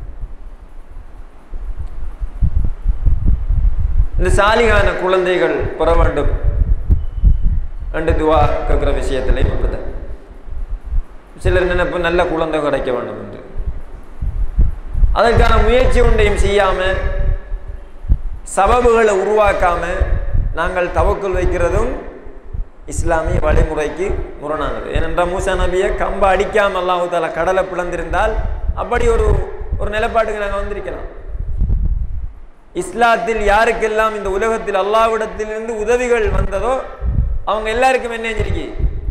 இந்த சாலிகான குழந்தைகள் பெற வேண்டும் என்று துவா கேட்கிற விஷயத்திலையும் அப்படிதான் சிலர் நினைப்பு நல்ல குழந்தை கிடைக்க வேண்டும் என்று அதற்கான முயற்சி ஒன்றையும் செய்யாம சபபுகளை உருவாக்காம நாங்கள் தவக்குள் வைக்கிறதும் இஸ்லாமிய வழிமுறைக்கு முரணானது ஏனென்றால் மூசா நபியை கம்ப அடிக்காம அல்லாஹு தாலா கடலை பிளந்திருந்தால் அப்படி ஒரு ஒரு நிலைப்பாட்டுக்கு நாங்கள் வந்திருக்கலாம் இஸ்லாத்தில் யாருக்கெல்லாம் இந்த உலகத்தில் அல்லாவிடத்திலிருந்து உதவிகள் வந்ததோ அவங்க எல்லாருக்கும் என்ன செஞ்சிருக்கு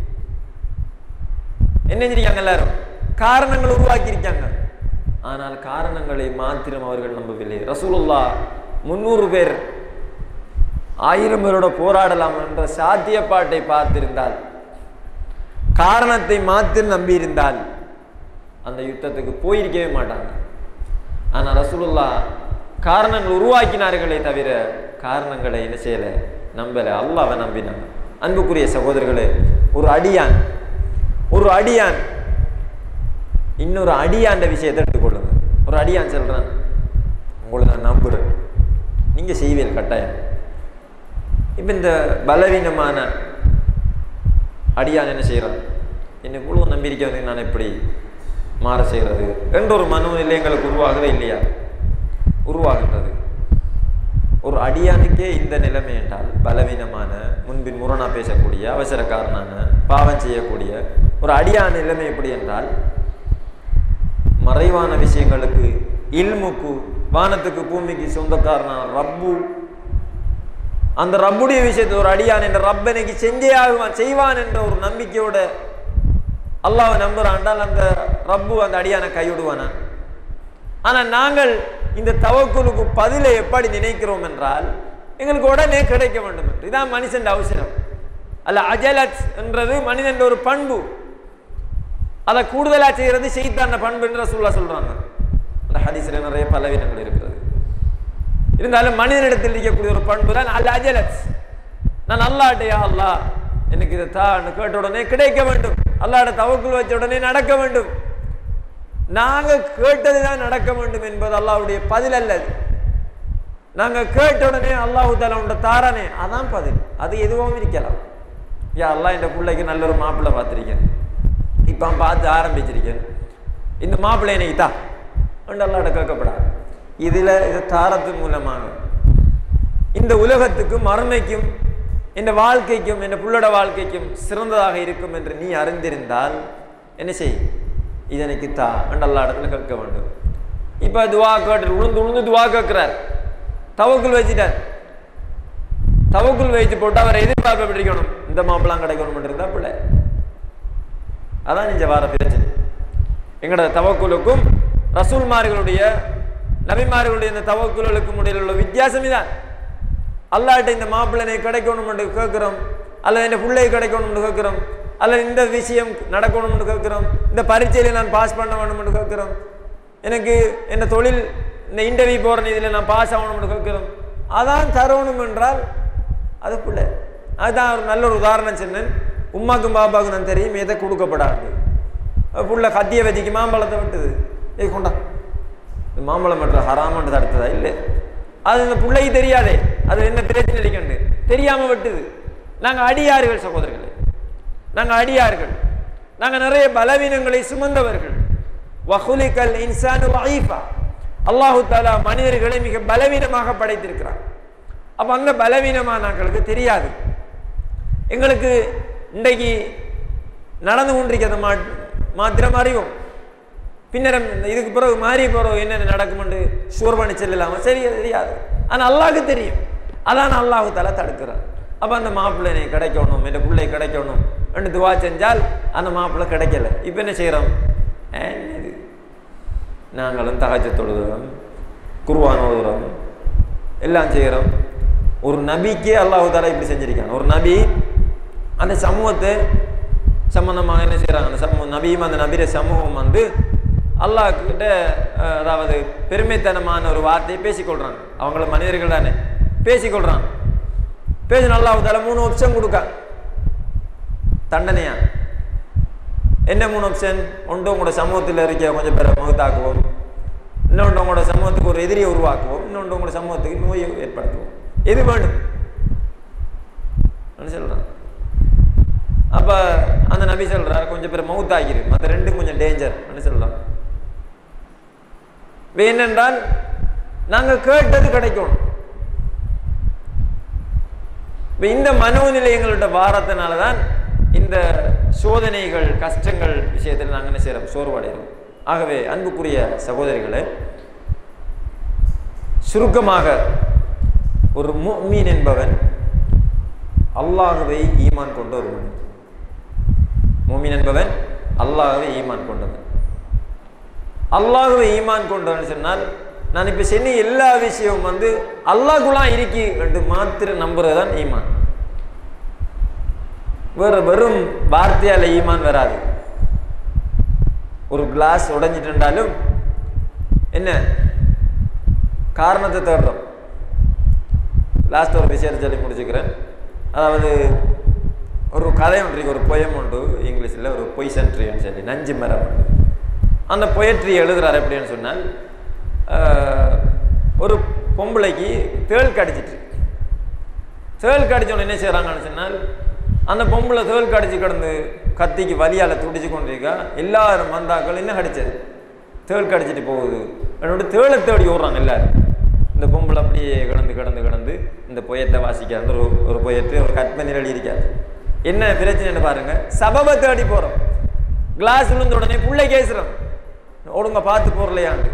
என்ன செஞ்சிருக்காங்க எல்லாரும் காரணங்கள் உருவாக்கி இருக்காங்க ஆனால் காரணங்களை மாத்திரம் அவர்கள் நம்பவில்லை ரசூலுல்லா முன்னூறு பேர் ஆயிரம் பேரோட போராடலாம் என்ற சாத்தியப்பாட்டை பார்த்திருந்தால் காரணத்தை மாத்திரம் நம்பியிருந்தால் அந்த யுத்தத்துக்கு போயிருக்கவே மாட்டாங்க ஆனா ரசூலுல்லா காரணங்கள் உருவாக்கினார்களே தவிர காரணங்களை என்ன செய்யல நம்பல அல்லாவை நம்பினாங்க அன்புக்குரிய சகோதரர்களே ஒரு அடியான் ஒரு அடியான் இன்னொரு அடியாண்ட விஷயத்தை எடுத்துக்கொள்ளுங்க ஒரு அடியான் சொல்றான் உங்களை நான் நம்புறேன் நீங்க செய்வீர்கள் கட்டாயம் இப்ப இந்த பலவீனமான அடியான் என்ன செய்யறான் என்னை முழு நம்பிக்கை வந்து நான் எப்படி மாற செய்கிறது என்ற ஒரு மனநிலை எங்களுக்கு உருவாகவே இல்லையா உருவாகின்றது ஒரு அடியானுக்கே இந்த நிலைமை என்றால் பலவீனமான முன்பின் முரணா பேசக்கூடிய அவசரக்காரனான பாவம் செய்யக்கூடிய ஒரு அடியான் நிலைமை எப்படி என்றால் மறைவான விஷயங்களுக்கு இல்முக்கு வானத்துக்கு பூமிக்கு சொந்தக்காரனான ரப்பு அந்த ரப்புடைய விஷயத்தை ஒரு அடியான் என்ற ரப்பனைக்கு செஞ்சே ஆகுவான் செய்வான் என்ற ஒரு நம்பிக்கையோட அல்லாவை நம்புறாண்டால் அந்த ரப்பு அந்த அடியானை கைவிடுவானா ஆனா நாங்கள் இந்த தவக்குலுக்கு பதிலை எப்படி நினைக்கிறோம் என்றால் எங்களுக்கு உடனே கிடைக்க வேண்டும் என்று இதான் மனுஷன் அவசரம் அல்ல அஜலத் என்றது மனிதன் ஒரு பண்பு அதை கூடுதலா செய்யறது செய்தான பண்பு என்று சொல்ல சொல்றாங்க அந்த ஹதீஸ்ல நிறைய பலவீனங்கள் இருக்கிறது இருந்தாலும் மனிதனிடத்தில் இருக்கக்கூடிய ஒரு பண்பு தான் அல்ல அஜலத் நான் அல்லாட்டையா அல்லா எனக்கு இதை தான் கேட்ட உடனே கிடைக்க வேண்டும் அல்லாட தவக்குள் வச்ச உடனே நடக்க வேண்டும் நாங்க கேட்டதுதான் நடக்க வேண்டும் என்பது அல்லாவுடைய பதில் அல்ல அது. நாங்க கேட்ட உடனே அல்லாஹு தாலா உண்ட தாரானே அதான் பதில் அது எதுவும் இருக்கலாம் யா அல்லாஹ் இந்த பிள்ளைக்கு நல்ல ஒரு மாப்பிள்ளை பார்த்திருக்கேன் இப்போ பார்த்து ஆரம்பிச்சிருக்கேன் இந்த மாப்பிள்ளை எனக்கு தா என்று அல்லாட கேட்கப்படாது இதுல இது தாரத்தின் மூலமாக இந்த உலகத்துக்கும் மறுமைக்கும் இந்த வாழ்க்கைக்கும் இந்த புள்ளோட வாழ்க்கைக்கும் சிறந்ததாக இருக்கும் என்று நீ அறிந்திருந்தால் என்ன செய் இதனைக்கு தா என்று அல்லா இடத்துல கேட்க வேண்டும் இப்ப துவா கேட்டு உளுந்து உளுந்து துவா கேட்கிறார் தவக்குள் வச்சுட்டார் தவக்குள் வச்சு போட்டு அவரை எதிர்பார்ப்பு எப்படி இருக்கணும் இந்த மாப்பிளாம் கிடைக்கணும் இருந்தா பிள்ளை அதான் இந்த வார பிரச்சனை எங்களோட தவக்குலுக்கும் ரசூல்மார்களுடைய நபிமார்களுடைய இந்த தவக்குலுக்கும் இடையில உள்ள வித்தியாசம் இதான் அல்லாட்ட இந்த மாப்பிள்ளனை கிடைக்கணும் கேட்கிறோம் அல்லது இந்த பிள்ளை கிடைக்கணும்னு கேட்கிறோம் அல்லது இந்த விஷயம் நடக்கணும்னு கேட்கிறோம் இந்த பரீட்சையில நான் பாஸ் பண்ண வேணும்னு கேட்கிறோம் எனக்கு என்ன தொழில் இந்த இன்டர்வியூ போறேன் இதில் நான் பாஸ் ஆகணும்னு கேட்கிறோம் அதான் தரணும் என்றால் அது பிள்ளை அதுதான் ஒரு நல்ல ஒரு உதாரணம் சொன்னேன் உமாக்கும் பாப்பாவுக்கும் நான் தெரியும் எதை கொடுக்கப்படாது புள்ள கத்திய வதிக்கு மாம்பழத்தை விட்டுது ஏய் கொண்டா இந்த மாம்பழம் மட்டும் ஹராமன்றது அடுத்ததா இல்லை அது இந்த பிள்ளைக்கு தெரியாதே அது என்ன பிரச்சனை இருக்கண்டு தெரியாம விட்டுது நாங்க அடியார்கள் சகோதரர்களே நாங்க அடியார்கள் நாங்க நிறைய பலவீனங்களை சுமந்தவர்கள் வஹுலிகல் இன்சானு லைஃபா அல்லாஹு தாலா மனிதர்களை மிக பலவீனமாக படைத்திருக்கிறார் அப்ப அந்த பலவீனமானாக்களுக்கு தெரியாது எங்களுக்கு இன்றைக்கு நடந்து கொண்டிருக்கிறத மா மாத்திரம் அறிவோம் பின்னரம் இதுக்கு பிறகு மாறி பிறகு என்னென்ன நடக்கும்னு ஷூர் பண்ணி செல்லலாமா சரி தெரியாது ஆனால் அல்லாஹ்க்கு தெரியும் அதான் அல்லாஹு தலா தடுக்கிறார் அப்போ அந்த மாப்பிள்ளை எனக்கு கிடைக்கணும் என் பிள்ளை கிடைக்கணும் ரெண்டு துவா செஞ்சால் அந்த மாப்பிள்ளை கிடைக்கல இப்போ என்ன செய்கிறோம் என்னது நாங்களும் தகச்ச தொழுகிறோம் குருவான் ஓதுகிறோம் எல்லாம் செய்கிறோம் ஒரு நபிக்கே அல்லாஹு தாலா இப்படி செஞ்சிருக்காங்க ஒரு நபி அந்த சமூகத்தை சம்பந்தமாக என்ன செய்கிறாங்க அந்த சமூகம் நபியும் அந்த நபிர சமூகம் வந்து அல்லாஹ் கிட்ட அஹ், அதாவது பெருமைத்தனமான ஒரு வார்த்தையை பேசிக்கொள்றாங்க அவங்கள மனிதர்கள் தானே பேசிக்கொள்றாங்க பேசி அல்லாஹ் தால மூணு ஆப்ஷன் கொடுக்காங்க தண்டனையா என்ன மூணு ஆப்ஷன் ஒன்று உங்களோட சமூகத்தில் இருக்க கொஞ்சம் பேரை முகத்தாக்குவோம் இன்னொன்று உங்களோட சமூகத்துக்கு ஒரு எதிரியை உருவாக்குவோம் இன்னொன்று உங்களோட சமூகத்துக்கு நோயை ஏற்படுத்துவோம் எது வேண்டும் என்ன சொல்றான் அப்ப அந்த நபி சொல்றார் கொஞ்சம் பேர் மவுத்தாகிரு மற்ற ரெண்டும் கொஞ்சம் டேஞ்சர் என்ன சொல்லலாம் இப்ப என்னென்றால் நாங்க கேட்டது கிடைக்கும் இப்ப இந்த மனோநிலை எங்களோட வாரத்தினால தான் இந்த சோதனைகள் கஷ்டங்கள் விஷயத்தில் நாங்கள் என்ன செய்கிறோம் சோர்வடைகிறோம் ஆகவே அன்புக்குரிய சகோதரிகளே சுருக்கமாக ஒரு முஃமின் என்பவன் அல்லாஹுவை ஈமான் கொண்ட ஒரு மனிதன் மூமின் என்பவன் அல்லாஹுவை ஈமான் கொண்டவன் அல்லாஹுவை ஈமான் கொண்டவன் சொன்னால் நான் இப்ப சொன்ன எல்லா விஷயமும் வந்து அல்லாஹுலாம் இருக்கி என்று மாத்திர நம்புறது தான் ஈமான் வேற வெறும் வார்த்தையால ஈமான் வராது ஒரு கிளாஸ் உடைஞ்சிட்டு என்ன காரணத்தை தேடுறோம் லாஸ்ட் ஒரு விஷயத்தை சொல்லி முடிச்சுக்கிறேன் அதாவது ஒரு கதை ஒன்று இருக்கு, ஒரு பொயம் உண்டு இங்கிலீஷில் ஒரு பொய்சன் ட்ரீன்னு சொல்லி நஞ்சு மரம் உண்டு அந்த பொயட்ரி எழுதுறாரு எப்படின்னு சொன்னால் ஆஹ், ஒரு பொம்பளைக்கு தேள் கடிச்சிட்டு தேள் கடிச்சவன என்ன செய்கிறாங்கன்னு சொன்னால் அந்த பொம்பளை தேள் கடிச்சு கிடந்து கத்திக்கு வலியால் துடிச்சு கொண்டிருக்கா எல்லாரும் வந்தாக்கள் என்ன கடிச்சது தேள் கடிச்சிட்டு போகுது என்னோட தேளை தேடி ஓடுறாங்க எல்லாரும் இந்த பொம்பளை அப்படியே கிடந்து கிடந்து கிடந்து இந்த பொயத்தை வாசிக்காது ஒரு ஒரு பொயத்து ஒரு கற்பனையில் எழுதியிருக்காது என்ன பிரச்சனைன்னு பாருங்க சபபை தேடி போகிறோம் கிளாஸ் விழுந்த உடனே புள்ளை கேசுறோம் ஒழுங்க பார்த்து போறலையாண்டு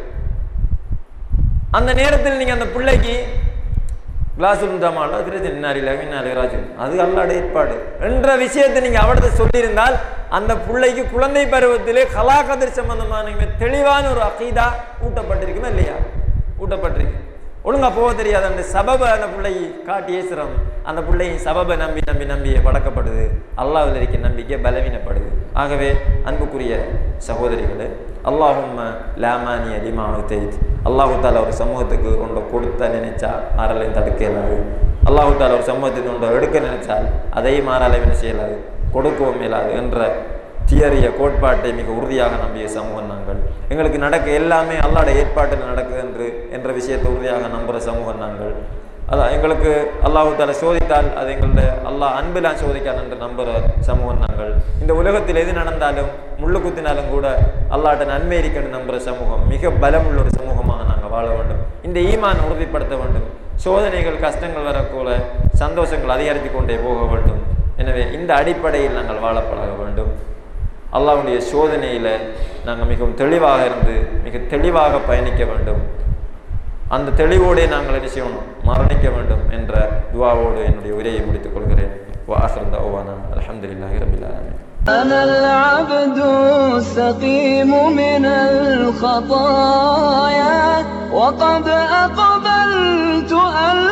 அந்த நேரத்தில் நீங்க அந்த பிள்ளைக்கு கிளாஸ் விழுந்தாமால பிரச்சனை இன்னாரில இன்னாரி ராஜு அது அல்லாட ஏற்பாடு என்ற விஷயத்தை நீங்க அவடத்தை சொல்லியிருந்தால் அந்த பிள்ளைக்கு குழந்தை பருவத்திலே கலாகதிர் சம்பந்தமான மிக தெளிவான ஒரு அகீதா ஊட்டப்பட்டிருக்குமா இல்லையா ஊட்டப்பட்டிருக்கு ஒழுங்கா போக தெரியாத அந்த சபபை அந்த பிள்ளையை காட்டி ஏசுறோம் அந்த பிள்ளையை சபபை நம்பி நம்பி நம்பி பழக்கப்படுது அல்லாஹ்வில் இருக்க நம்பிக்கை பலவீனப்படுது ஆகவே அன்புக்குரிய சகோதரிகளே அல்லாஹும்ம லாமானிய லிமானு தெய்த் அல்லாஹு தாலா ஒரு சமூகத்துக்கு ஒன்றை கொடுத்த நினைச்சா ஆறலையும் தடுக்க இயலாது அல்லாஹு தாலா ஒரு சமூகத்துக்கு ஒன்றை எடுக்க நினைச்சால் அதையும் ஆறாலையும் என்ன செய்யலாது கொடுக்கவும் இயலாது என்ற தியரிய கோட்பாட்டை மிக உறுதியாக நம்பிய சமூகம் நாங்கள் எங்களுக்கு நடக்க எல்லாமே அல்லாட ஏற்பாட்டில் நடக்குது என்று என்ற விஷயத்தை உறுதியாக நம்புகிற சமூகம் நாங்கள் அதான் எங்களுக்கு அல்லாஹு தாலா சோதித்தால் அது எங்களுடைய அல்லாஹ் அன்பிலாம் சோதிக்கான் என்று நம்புகிற சமூகம் நாங்கள் இந்த உலகத்தில் எது நடந்தாலும் முள்ளு குத்தினாலும் கூட அல்லாட்ட நன்மை இருக்குன்னு நம்புகிற சமூகம் மிக பலமுள்ள ஒரு சமூகமாக நாங்கள் வாழ வேண்டும் இந்த ஈமான் உறுதிப்படுத்த வேண்டும் சோதனைகள் கஷ்டங்கள் வரக்கூட சந்தோஷங்கள் அதிகரித்து கொண்டே போக வேண்டும் எனவே இந்த அடிப்படையில் நாங்கள் வாழ பழக வேண்டும் அல்லாஹ்வுடைய சோதனையில் நாங்கள் மிகவும் தெளிவாக இருந்து மிக தெளிவாக பயணிக்க வேண்டும் அந்த தெளிவோடே நாங்கள் என்ன செய்யணும் மரணிக்க வேண்டும் என்ற துவாவோடு என்னுடைய உரையை முடித்துக் கொள்கிறேன் வாஹர் தவானா அலமதுல்லாஹி ரபில் ஆலமீன் أنا العبد السقيم من الخطايا وقد أقبلت